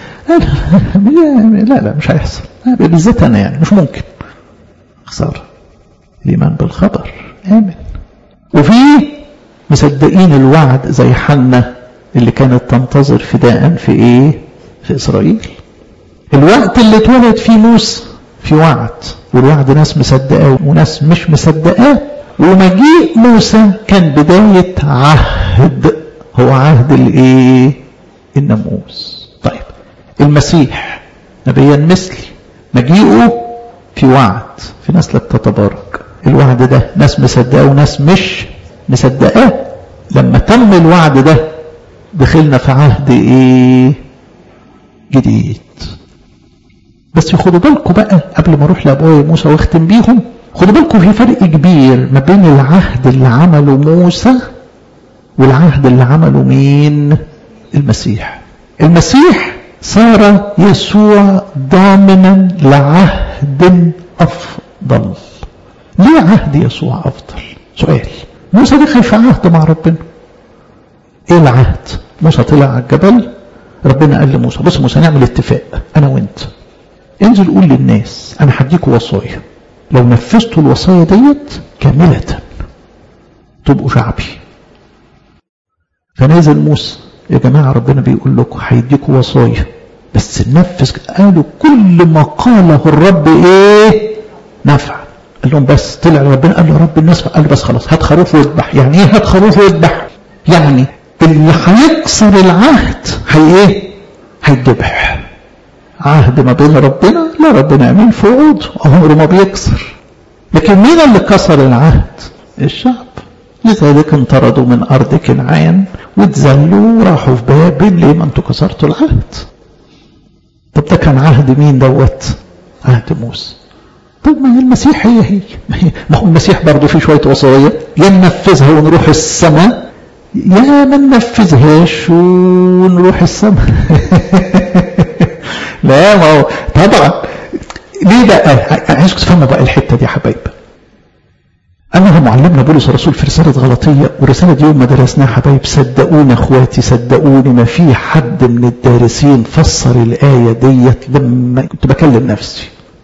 لا لا مش هيحصل بالذات انا يعني مش ممكن خسارة الإيمان بالخبر آمن وفي مصدقين الوعد زي حنة اللي كانت تنتظر فداء في ايه في إسرائيل الوقت اللي اتولد فيه موسى في وعد والوعد ناس مصدقاه وناس مش مصدقاه ومجيء موسى كان بداية عهد هو عهد الايه الناموس طيب المسيح نبيا مثلي مجيئه في وعد في ناس لا تتبارك الوعد ده ناس مصدقاه وناس مش مصدقاه لما تم الوعد ده دخلنا في عهد ايه جديد بس خدوا بالكم بقى قبل ما اروح لابويا موسى واختم بيهم خدوا بالكم في فرق كبير ما بين العهد اللي عمله موسى والعهد اللي عمله مين المسيح المسيح صار يسوع ضامنا لعهد افضل ليه عهد يسوع افضل سؤال موسى دخل في عهد مع ربنا ايه العهد موسى طلع على الجبل ربنا قال لموسى بص موسى نعمل اتفاق انا وانت انزل قول للناس انا هديكوا وصايا لو نفذتوا الوصايا ديت كاملة تبقوا شعبي فنازل موسى يا جماعة ربنا بيقول لكم هيديكوا وصايا بس ننفذ قالوا كل ما قاله الرب ايه نفع قال لهم بس طلع ربنا قال له رب الناس قال له بس خلاص هات خروف ويذبح يعني ايه هات خروف ويذبح يعني اللي هيكسر العهد هي ايه هيتذبح عهد ما بين ربنا لا ربنا يعمل في وعود عمره ما بيكسر لكن مين اللي كسر العهد الشعب لذلك انطردوا من ارض كنعان واتذلوا وراحوا في بابل ليه ما انتوا كسرتوا العهد طب ده كان عهد مين دوت عهد موسى طب ما هي المسيح هي هي ما هو المسيح برضه فيه شويه وصايا يا ننفذها ونروح السماء يا ما ننفذهاش ونروح السماء لا ما هو طبعا ليه بقى عايزكم تفهموا بقى الحته دي يا حبايب أنه معلمنا بولس الرسول في رسالة غلطية ورسالة دي يوم ما درسناها حبايب صدقوني اخواتي صدقوني ما في حد من الدارسين فسر الآية ديت لما كنت بكلم نفسي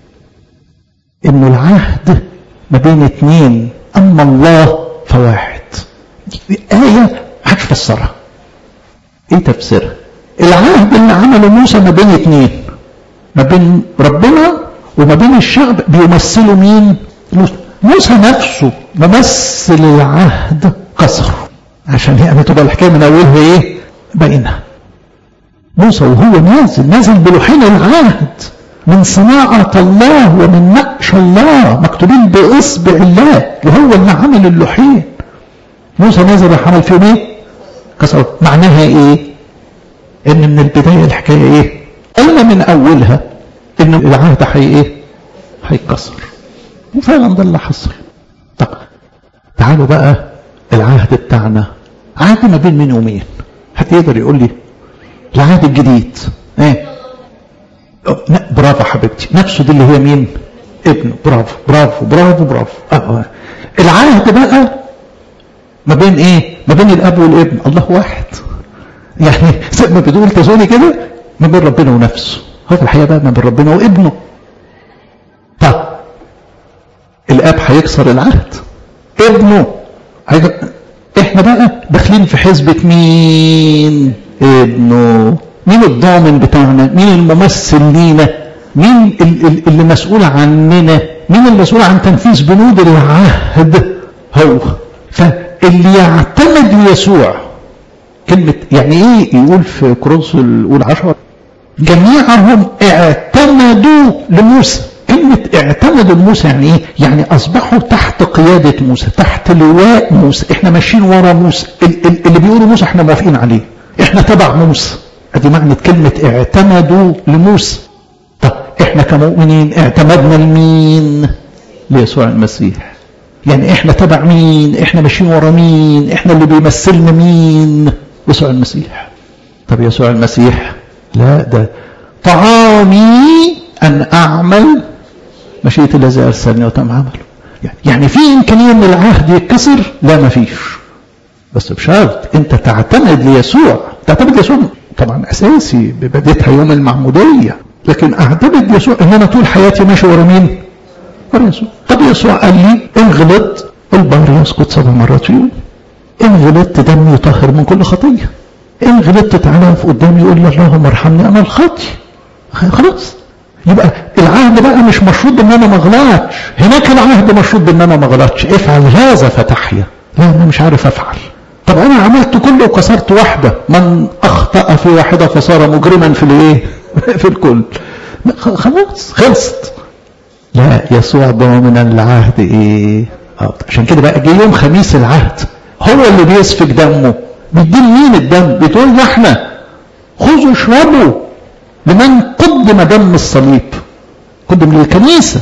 إنه العهد ما بين اتنين أما الله فواحد دي آية محدش فسرها إيه تفسيرها؟ العهد اللي عمله موسى ما بين اتنين ما بين ربنا وما بين الشعب بيمثلوا مين؟ موسى موسى نفسه ممثل العهد كسر عشان يعني تبقى الحكايه من اولها ايه؟ باينه موسى وهو نازل نازل بلوحين العهد من صناعة الله ومن نقش الله مكتوبين بإصبع الله وهو اللي عمل اللوحين موسى نازل عمل فيهم ايه؟ كسر معناها ايه؟ ان من البداية الحكاية ايه؟ قلنا من اولها ان العهد حي ايه؟ هيتكسر وفعلا ده اللي حصل طب تعالوا بقى العهد بتاعنا عهد ما بين مين ومين حد يقدر يقول لي العهد الجديد ايه برافو حبيبتي نفسه دي اللي هي مين ابنه برافو برافو برافو برافو آه. العهد بقى ما بين ايه ما بين الاب والابن الله واحد يعني زي ما بتقول تزوني كده ما بين ربنا ونفسه هو في الحقيقه بقى ما بين ربنا وابنه طب الاب هيكسر العهد ابنه هيك... احنا بقى داخلين في حزبة مين ابنه مين الضامن بتاعنا مين الممثل لينا مين اللي مسؤول عننا مين المسؤول عن تنفيذ بنود العهد هو فاللي يعتمد ليسوع كلمة يعني ايه يقول في كورنثوس الاولى عشر جميعهم اعتمدوا لموسى كلمة اعتمدوا لموسى يعني ايه؟ يعني اصبحوا تحت قيادة موسى، تحت لواء موسى، احنا ماشيين ورا موسى، اللي بيقولوا موسى احنا موافقين عليه، احنا تبع موسى. ادي معنى كلمة اعتمدوا لموسى. طب احنا كمؤمنين اعتمدنا لمين ليسوع المسيح يعني احنا تبع مين احنا ماشيين ورا مين احنا اللي بيمثلنا مين يسوع المسيح طب يسوع المسيح لا ده طعامي ان اعمل مشيئة الذي ارسلني وتم عمله يعني في امكانيه ان العهد يتكسر لا ما فيش بس بشرط انت تعتمد ليسوع تعتمد ليسوع طبعا اساسي ببدايتها يوم المعموديه لكن اعتمد يسوع ان انا طول حياتي ماشي ورا مين؟ ورا يسوع طب يسوع قال لي ان غلطت البحر يسقط سبع مرات في يوم ان غلطت دمي يطهر من كل خطيه ان غلطت تعالى في قدامي يقول لي اللهم ارحمني انا الخاطي خلاص يبقى العهد بقى مش مشروط بان انا ما اغلطش هناك العهد مشروط بان انا ما اغلطش افعل هذا فتحيا لا انا مش عارف افعل طب انا عملت كله وكسرت واحده من اخطا في واحده فصار مجرما في الايه في الكل خلاص خلصت لا يسوع ضامن العهد ايه اه عشان كده بقى جه يوم خميس العهد هو اللي بيسفك دمه بيدين مين الدم بتقول احنا خذوا اشربوا لمن قدم دم الصليب قدم للكنيسة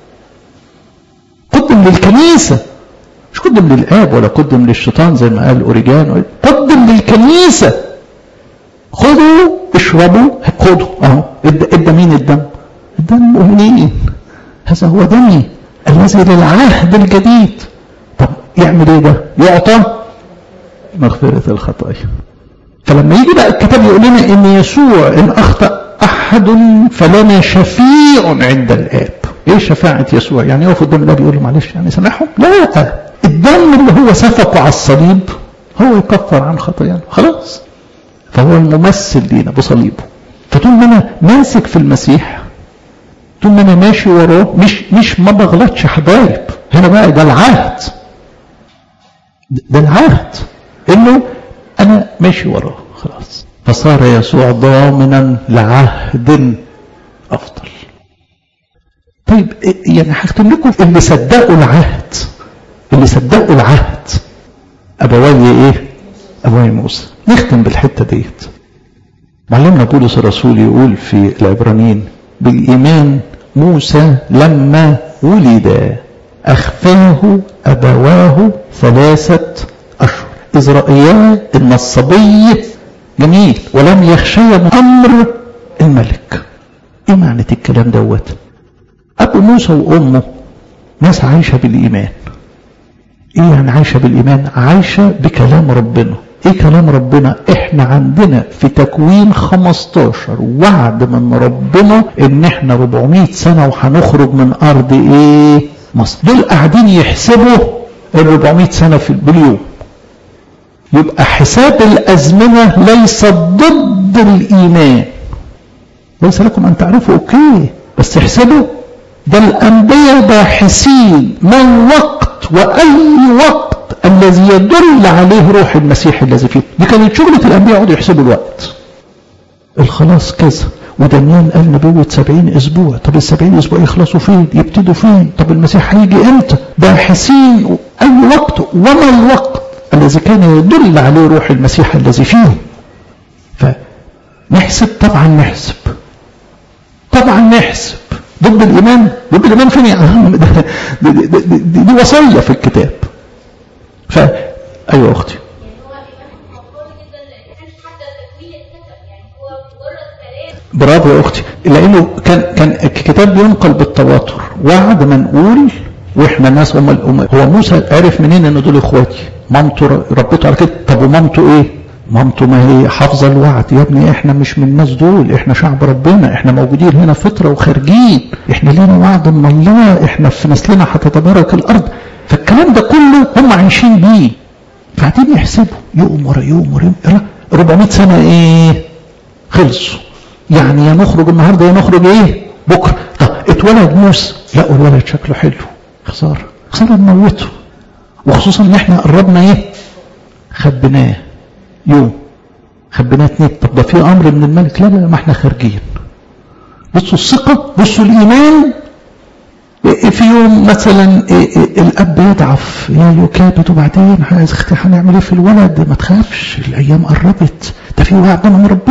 قدم للكنيسة مش قدم للآب ولا قدم للشيطان زي ما قال أوريجان قدم للكنيسة خذوا اشربوا خذوا اهو ادى مين الدم الدم المؤمنين هذا هو دمي الذي للعهد الجديد طب يعمل ايه ده يعطى مغفرة الخطايا فلما يجي بقى الكتاب يقول لنا ان يسوع ان اخطأ احد فلنا شفيع عند الاب ايه شفاعة يسوع يعني يقف قدام الاب يقول له معلش يعني سامحهم لا الدم اللي هو سفكه على الصليب هو يكفر عن خطايانا خلاص فهو الممثل لينا بصليبه فطول ما انا ماسك في المسيح طول ما انا ماشي وراه مش مش ما بغلطش حبايب هنا بقى ده العهد ده العهد انه انا ماشي وراه خلاص فصار يسوع ضامنا لعهد افضل طيب يعني هختم لكم اللي صدقوا العهد اللي صدقوا العهد ابواي ايه ابواي موسى نختم بالحته ديت معلمنا بولس الرسول يقول في العبرانيين بالايمان موسى لما ولد اخفاه ابواه ثلاثه اشهر اذ رايا ان الصبي جميل ولم يخشي من امر الملك ايه معنى الكلام دوت ابو موسى وامه ناس عايشه بالايمان ايه يعني عايشه بالايمان عايشه بكلام ربنا ايه كلام ربنا احنا عندنا في تكوين 15 وعد من ربنا ان احنا 400 سنه وهنخرج من ارض ايه مصر دول قاعدين يحسبوا ال 400 سنه في باليوم يبقى حساب الأزمنة ليس ضد الإيمان ليس لكم أن تعرفوا أوكي بس احسبوا ده الأنبياء باحثين ما الوقت وأي وقت الذي يدل عليه روح المسيح الذي فيه دي كانت شغلة الأنبياء يقعدوا يحسبوا الوقت الخلاص كذا ودانيال قال نبوة سبعين أسبوع طب السبعين أسبوع يخلصوا فين يبتدوا فين طب المسيح هيجي إمتى باحثين أي وقت وما الوقت الذي كان يدل عليه روح المسيح الذي فيه فنحسب طبعا نحسب طبعا نحسب ضد الإيمان ضد الإيمان فين يعني دي, دي, دي, دي وصية في الكتاب ف أيوة أختي برافو يا اختي لانه كان كان الكتاب بينقل بالتواتر وعد ما نقول واحنا ناس هم الأم هو موسى عرف منين ان دول اخواتي مامته ربته على كده طب ومامته ايه مامته ما هي حافظه الوعد يا ابني احنا مش من الناس دول احنا شعب ربنا احنا موجودين هنا فتره وخارجين احنا لينا وعد من الله احنا في نسلنا هتتبارك الارض فالكلام ده كله هم عايشين بيه فقاعدين يحسبوا يوم ورا يوم ورا يوم 400 سنه ايه خلصوا يعني يا نخرج النهارده يا نخرج ايه بكره طب اتولد موسى لا الولد شكله حلو خساره خساره نموته وخصوصا ان احنا قربنا ايه خبيناه يوم خبيناه اتنين طب ده في امر من الملك لا لا ما احنا خارجين بصوا الثقه بصوا الايمان في يوم مثلا الاب يضعف يا يكابد وبعدين هنعمل ايه في الولد ما تخافش الايام قربت ده في وعد من ربنا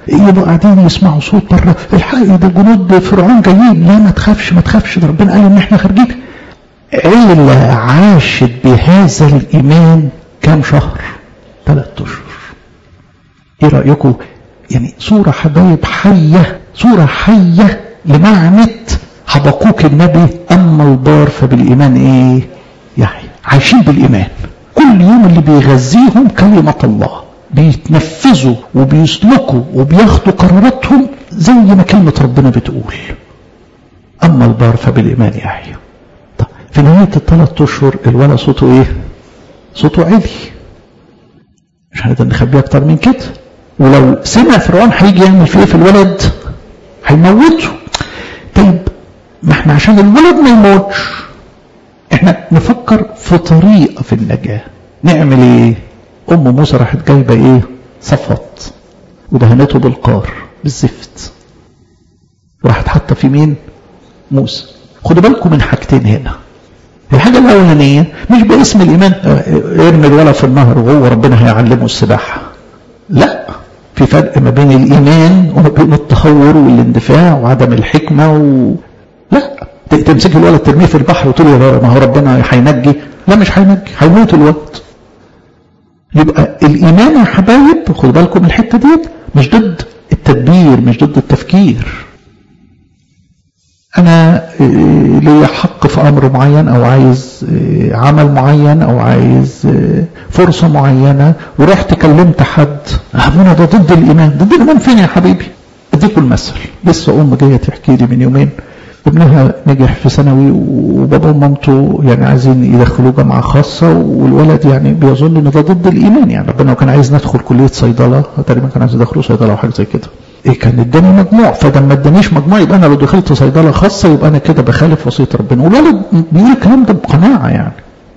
يبقوا قاعدين يسمعوا صوت بره الحقي ده جنود فرعون جايين لا ما تخافش ما تخافش ده ربنا قال ان احنا خارجين عيلة عاشت بهذا الإيمان كام شهر ثلاث أشهر إيه رأيكم يعني صورة حبايب حية صورة حية لمعنى حبقوك النبي أما البار فبالإيمان إيه يحيى عايشين بالإيمان كل يوم اللي بيغذيهم كلمة الله بيتنفذوا وبيسلكوا وبياخدوا قراراتهم زي ما كلمة ربنا بتقول أما البار فبالإيمان يحيى طب في نهاية الثلاث أشهر الولد صوته إيه؟ صوته عالي مش هنقدر نخبيه أكتر من كده ولو سمع فرعون هيجي يعمل في إيه في الولد؟ هيموته طيب ما احنا عشان الولد ما يموتش احنا نفكر في طريقة في النجاة نعمل ايه ام موسى راحت جايبة ايه صفت ودهنته بالقار بالزفت وراحت حاطة في مين موسى خدوا بالكم من حاجتين هنا الحاجة الأولانية مش باسم الإيمان ارمي الولد في النهر وهو ربنا هيعلمه السباحة لا في فرق ما بين الإيمان وما بين التهور والاندفاع وعدم الحكمة و... لا تمسك الولد ترميه في البحر وتقول له ما هو ربنا هينجي لا مش هينجي هيموت الولد يبقى الإيمان يا حبايب خدوا بالكم من الحتة ديت مش ضد التدبير مش ضد التفكير أنا ليا حق في أمر معين أو عايز عمل معين أو عايز فرصة معينة ورحت كلمت حد أبونا ده ضد الإيمان ضد الإيمان فين يا حبيبي أديكم المثل لسه أم جاية تحكي لي من يومين ابنها نجح في ثانوي وبابا ومامته يعني عايزين يدخلوه جامعه خاصه والولد يعني بيظن ان ده ضد الايمان يعني ربنا كان عايز ندخل كليه صيدله تقريبا كان عايز يدخلوا صيدله او حاجه زي كده إيه كان اداني مجموع فده ما ادانيش مجموع يبقى انا لو دخلت صيدله خاصه يبقى انا كده بخالف وصيه ربنا والولد بيقول الكلام ده بقناعه يعني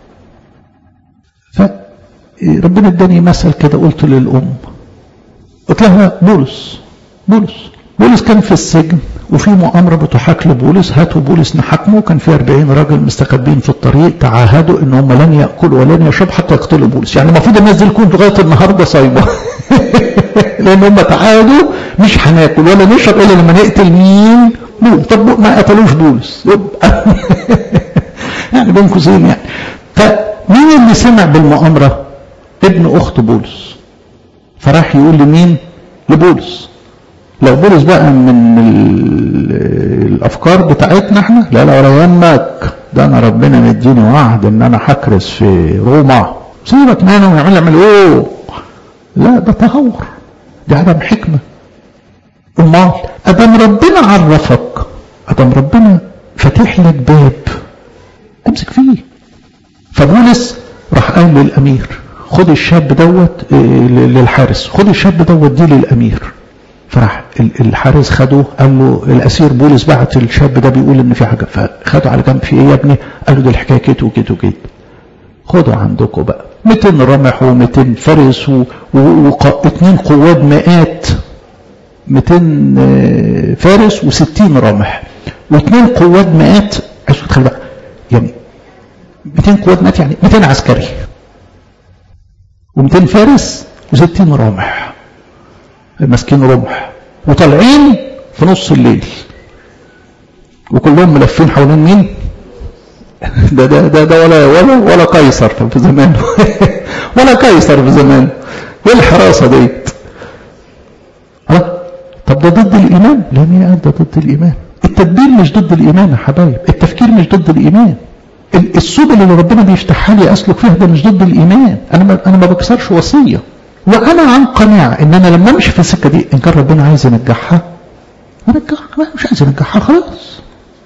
فربنا اداني مثل كده قلت للام قلت لها بولس بولس بولس كان في السجن وفي مؤامرة بتحاك لبولس هاتوا بولس نحاكمه كان في 40 راجل مستخبين في الطريق تعاهدوا ان هم لن ياكلوا ولن يشربوا حتى يقتلوا بولس يعني المفروض الناس دي تكون لغايه النهارده صايمه لان هم تعاهدوا مش هناكل ولا نشرب الا لما نقتل مين بولس طب ما قتلوش بولس يبقى يعني بين قوسين يعني فمين اللي سمع بالمؤامره ابن اخت بولس فراح يقول لمين لبولس لو بولس بقى من الافكار بتاعتنا احنا لا لا ولا يهمك ده انا ربنا مديني وعد ان انا هكرس في روما سيبك منه ويعمل يعمل ايه لا ده تهور دي عدم حكمه امال ادم ربنا عرفك ادم ربنا فاتح لك باب امسك فيه فبولس راح قال للامير خد الشاب دوت للحارس خد الشاب دوت دي للامير فراح الحارس خده قال له الاسير بولس بعت الشاب ده بيقول ان في حاجه فخده على جنب في ايه يا ابني؟ قال له دي الحكايه كده وكده وكده. خدوا عندكم بقى 200 رمح و200 فرس واثنين قواد مئات 200 فارس و60 رمح واثنين قواد مئات عايز تخلي بقى يعني 200 قواد مئات يعني 200 عسكري و200 فارس و60 رمح ماسكين رمح وطالعين في نص الليل وكلهم ملفين حوالين مين ده ده ده, ده ولا ولا ولا قيصر في زمانه ولا قيصر في زمانه ايه الحراسه ديت ها طب ده ضد الايمان لا مين قال ده ضد الايمان التدبير مش ضد الايمان يا حبايب التفكير مش ضد الايمان السبل اللي ربنا بيفتحها لي اسلك فيها ده مش ضد الايمان انا ما انا ما بكسرش وصيه وانا عن قناعه ان انا لما امشي في السكه دي ان كان ربنا عايز ينجحها ينجحها مش عايز ينجحها خلاص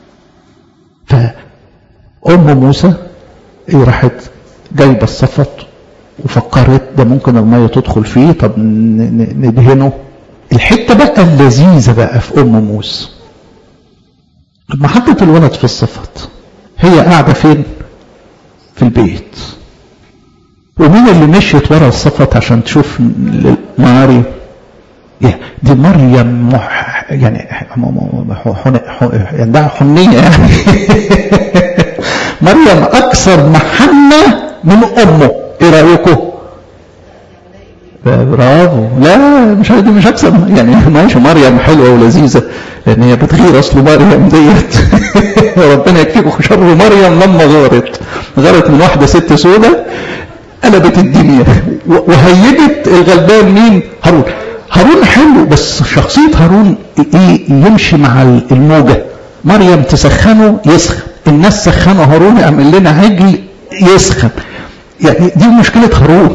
فام موسى ايه راحت جايبه الصفط وفكرت ده ممكن الميه تدخل فيه طب ندهنه الحته بقى اللذيذه بقى في ام موسى لما حطت الولد في الصفط هي قاعده فين في البيت ومين اللي مشيت ورا الصفت عشان تشوف مريم دي مريم مح يعني حن... عندها حنية يعني مريم أكثر محنة من أمه إيه رأيكم؟ برافو لا مش دي مش اكسب يعني ماشي مريم حلوه ولذيذه لان هي بتغير اصل مريم ديت ربنا يكفيكم شر مريم لما غارت غارت من واحده ست سودة قلبت الدنيا وهيجت الغلبان مين هارون هارون حلو بس شخصيه هارون ايه يمشي مع الموجه مريم تسخنه يسخن الناس سخنوا هارون يعمل لنا عجل يسخن يعني دي مشكله هارون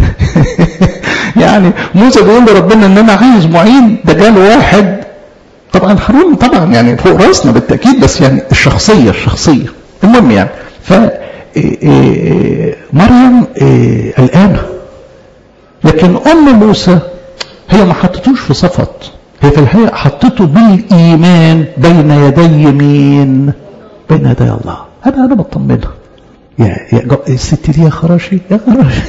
يعني موسى بيقول لربنا ان انا عايز معين ده جاله واحد طبعا هارون طبعا يعني فوق راسنا بالتاكيد بس يعني الشخصيه الشخصيه المهم يعني ف مريم قلقانه لكن ام موسى هي ما حطتوش في صفت هي في الحقيقه حطته بالايمان بين يدي مين؟ بين يدي الله انا انا بطمنها يا يا الست دي يا خراشي يا خراشي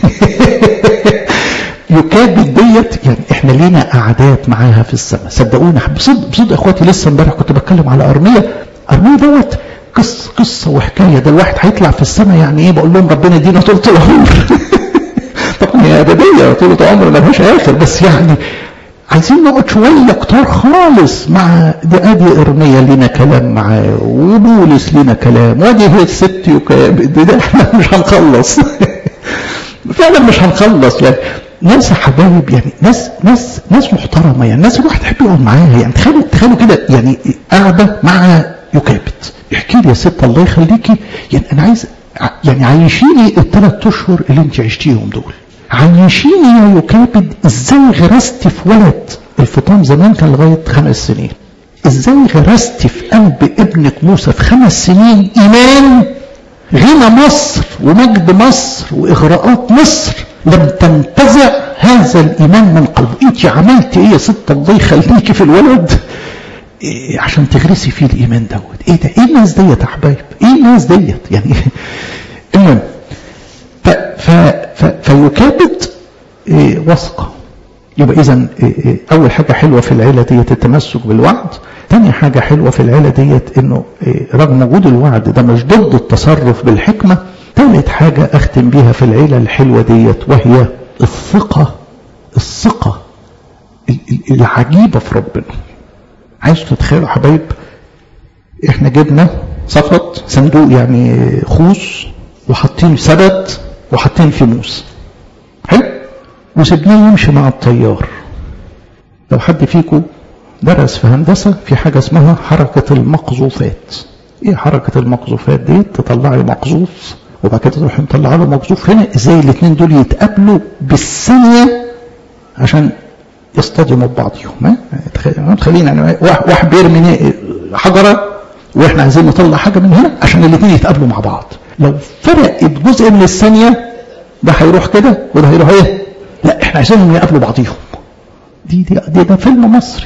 يكاد ديت يعني احنا لينا قعدات معاها في السماء صدقونا بصدق بصدق اخواتي لسه امبارح كنت بتكلم على ارميه ارميه دوت قصه قصه وحكايه ده الواحد هيطلع في السماء يعني ايه بقول لهم ربنا يدينا طولة العمر طبعا هي ابديه طولة عمر ملهاش اخر بس يعني عايزين نقعد شويه كتار خالص مع دي ادي ارميا لينا كلام معاه وبولس لينا كلام وادي هي الست يكاب ده احنا مش هنخلص فعلا مش هنخلص يعني ناس حبايب يعني ناس ناس ناس محترمه يعني ناس الواحد يحب يقعد معاها يعني تخيلوا تخيلوا كده يعني قاعده مع يكابت يحكي لي يا ست الله يخليكي يعني انا عايز يعني عيشيني الثلاث اشهر اللي انت عشتيهم دول عيشيني يا يكابد ازاي غرستي في ولد الفطام زمان كان لغايه خمس سنين ازاي غرستي في قلب ابنك موسى في خمس سنين ايمان غنى مصر ومجد مصر واغراءات مصر لم تنتزع هذا الايمان من قلبه انت عملت ايه يا ست الله يخليكي في الولد إيه عشان تغرسي فيه الايمان دوت ايه ده ايه الناس ديت يا حبايب ايه الناس ديت يعني المهم ف ف ف فيكابد إيه وثقه يبقى اذا إيه اول حاجه حلوه في العيله ديت التمسك بالوعد تاني حاجة حلوة في العيلة ديت انه رغم وجود الوعد ده مش ضد التصرف بالحكمة تالت حاجة اختم بيها في العيلة الحلوة ديت وهي الثقة الثقة العجيبة في ربنا عايز تتخيلوا حبايب احنا جبنا صفت صندوق يعني خوص وحاطين سبت وحاطين فيه موس حلو وسبناه يمشي مع الطيار لو حد فيكم درس في هندسة في حاجة اسمها حركة المقذوفات ايه حركة المقذوفات دي تطلعي مقذوف وبعد كده تروح مطلع له مقذوف هنا ازاي الاثنين دول يتقابلوا بالثانية عشان يصطدموا ببعضهم متخيلين يعني واحد بيرمي حجرة واحنا عايزين نطلع حاجة من هنا عشان الاثنين يتقابلوا مع بعض لو فرقت جزء من الثانية ده هيروح كده وده هيروح ايه لا احنا عايزينهم يقابلوا بعضيهم دي دي, دي ده فيلم مصري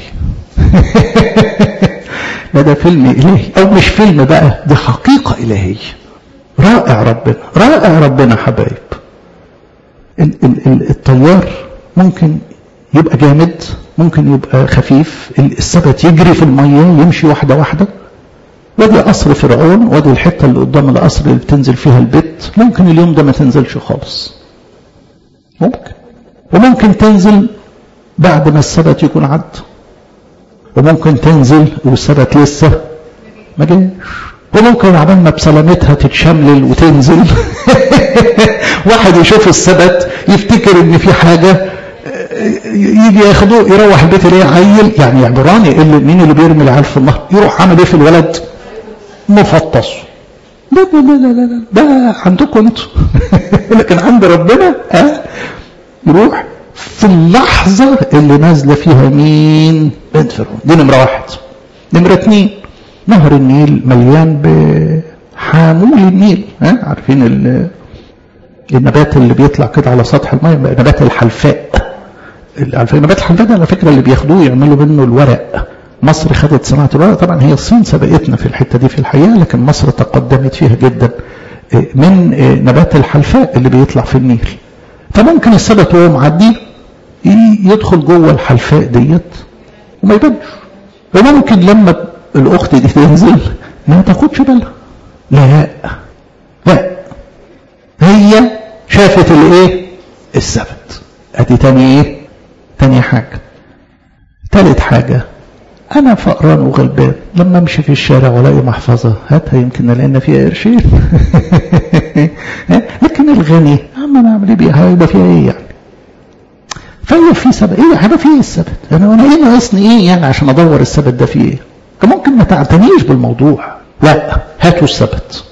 لا ده فيلم إلهي أو مش فيلم بقى دي حقيقة إلهية رائع ربنا رائع ربنا حبايب ال ال ال الطيار ممكن يبقى جامد ممكن يبقى خفيف السبت يجري في المية يمشي واحدة واحدة وادي قصر فرعون وادي الحتة اللي قدام القصر اللي بتنزل فيها البيت ممكن اليوم ده ما تنزلش خالص ممكن وممكن تنزل بعد ما السبت يكون عدى وممكن تنزل والسبت لسه ما جاش وممكن عبال ما بسلامتها تتشملل وتنزل واحد يشوف السبت يفتكر ان في حاجه يجي ياخدوه يروح البيت يلاقيه عيل يعني عبراني اللي مين اللي بيرمي العيال في النهر يروح عامل ايه في الولد مفطس لا لا لا لا لا ده عندكم انتوا لكن عند ربنا ها يروح في اللحظة اللي نازلة فيها مين بنت فرعون دي نمرة واحد نمرة اتنين نهر النيل مليان بحامول النيل ها عارفين النبات اللي بيطلع كده على سطح الماء نبات الحلفاء نبات الحلفاء ده على فكرة اللي بياخدوه يعملوا منه الورق مصر خدت صناعة الورق طبعا هي الصين سبقتنا في الحتة دي في الحقيقة لكن مصر تقدمت فيها جدا من نبات الحلفاء اللي بيطلع في النيل فممكن السبت وهو معدي يدخل جوه الحلفاء ديت وما يبانش وممكن لما الاخت دي تنزل ما تاخدش بالها لا لا هي شافت الايه السبت ادي تاني ايه تاني حاجة تالت حاجة انا فقران وغلبان لما امشي في الشارع والاقي محفظة هاتها يمكن لان فيها قرشين لكن الغني اما انا اعمل ايه بيها يبقى فيها ايه يعني فهي في سبب ايه حاجه فيه السبب انا انا ايه ناقصني ايه يعني عشان ادور السبب ده فيه ايه كان ممكن ما تعتنيش بالموضوع لا هاتوا السبت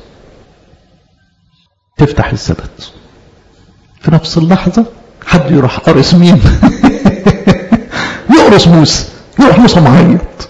تفتح السبت في نفس اللحظة حد يروح قارص مين يقرص موسى يروح موسى معيط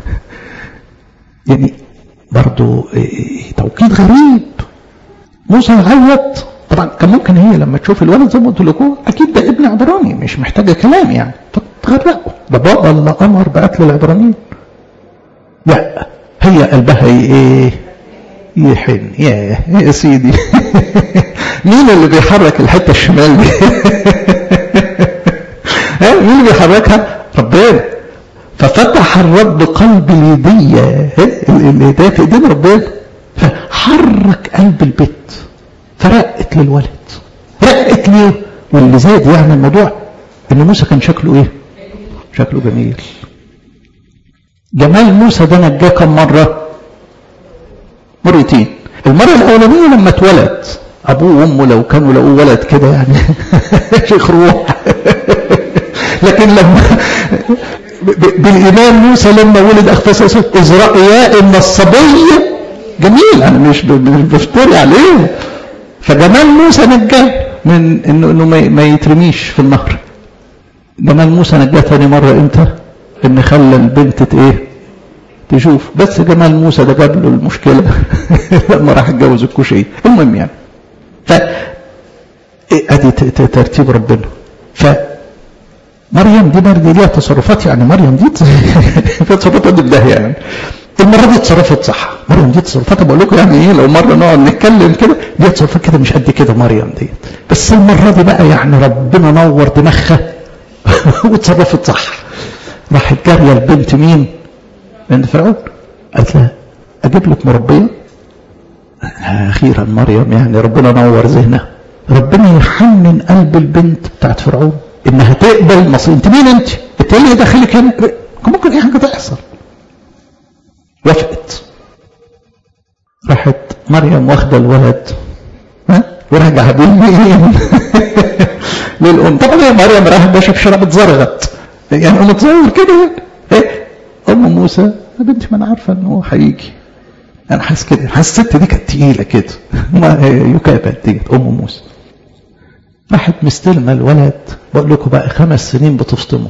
يعني برضو توقيت غريب موسى يعيط طبعا كان ممكن هي لما تشوف الولد زي ما قلت لكم اكيد ده ابن عبراني مش محتاجه كلام يعني فتغرقوا ده بابا اللي امر بقتل العبرانيين لا هي قلبها ايه يحن يا يا سيدي مين اللي بيحرك الحته الشمال دي مين اللي بيحركها ربنا ففتح الرب قلب اليدية اليدية في ايدين ربنا فحرك قلب البيت فرقت للولد رقت ليه واللي زاد يعني الموضوع ان موسى كان شكله ايه شكله جميل جمال موسى ده نجاه كم مرة مرتين المرة الأولانية لما اتولد أبوه وأمه لو كانوا لقوه ولد كده يعني شيخ روح لكن لما بالإيمان موسى لما ولد أخفى إذ رأيا إن الصبي جميل أنا مش بفتري عليه فجمال موسى نجاه من إنه إنه ما يترميش في النهر جمال موسى نجاه ثاني مرة إمتى؟ إن خلى البنت إيه؟ تشوف بس جمال موسى ده جاب له المشكلة لما راح اتجوز الكوشي المهم يعني ف ادي ترتيب ربنا ف مريم دي برضه ليها تصرفات يعني مريم دي فيها تصرفات قد بداية يعني المرة دي اتصرفت صح مريم دي تصرفاتها بقول لكم يعني ايه لو مرة نقعد نتكلم كده دي تصرفات كده مش قد كده مريم دي بس المرة دي بقى يعني ربنا نور دماغها وتصرفت صح راحت جارية البنت مين؟ بنت فرعون قالت لها اجيب لك مربيه اخيرا مريم يعني ربنا نور ذهنها ربنا يحنن قلب البنت بتاعت فرعون انها تقبل مصير انت مين انت؟ انت اللي داخلك هنا كان ممكن اي حاجه تحصل وافقت راحت مريم واخده الولد ها ورجع بيه مين للام طبعا يا مريم راحت ماشيه في شارع بتزرغت يعني ام تصور كده ايه ام موسى يا بنتي ما انا عارفه ان هو هيجي انا حاسس كده حاسس الست دي كانت تقيله كده ما يكابل ديت ام موسى راحت مستلمه الولد بقول لكم بقى خمس سنين بتفطمه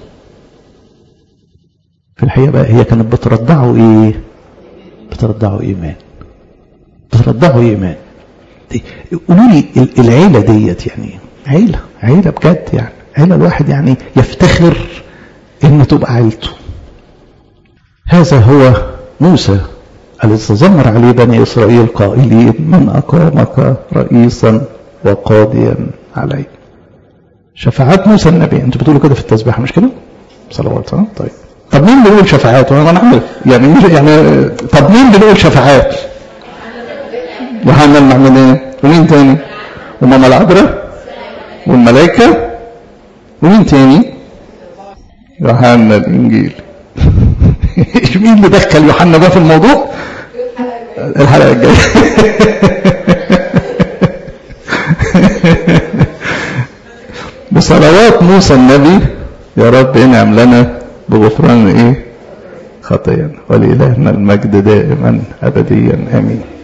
في الحقيقه بقى هي كانت بترضعه ايه بترضعه ايمان بترضعه ايمان قولوا لي العيله ديت يعني عيله عيله بجد يعني عيله الواحد يعني يفتخر ان تبقى عيلته هذا هو موسى الذي تذمر عليه بني إسرائيل قائلين من أقامك رئيسا وقاضيا علي شفاعات موسى النبي انتوا بتقولوا كده في التسبيح مش كده صلوات طيب طب مين بيقول شفاعات وانا عارف يعني يعني طب مين بيقول شفاعات يوحنا المعمدان ومين تاني وماما العذراء والملائكه ومين تاني يوحنا الانجيل مين اللي دخل يوحنا ده في الموضوع الحلقه الجايه بصلوات موسى النبي يا رب انعم لنا بغفران ايه خطايانا ولإلهنا المجد دائما ابديا امين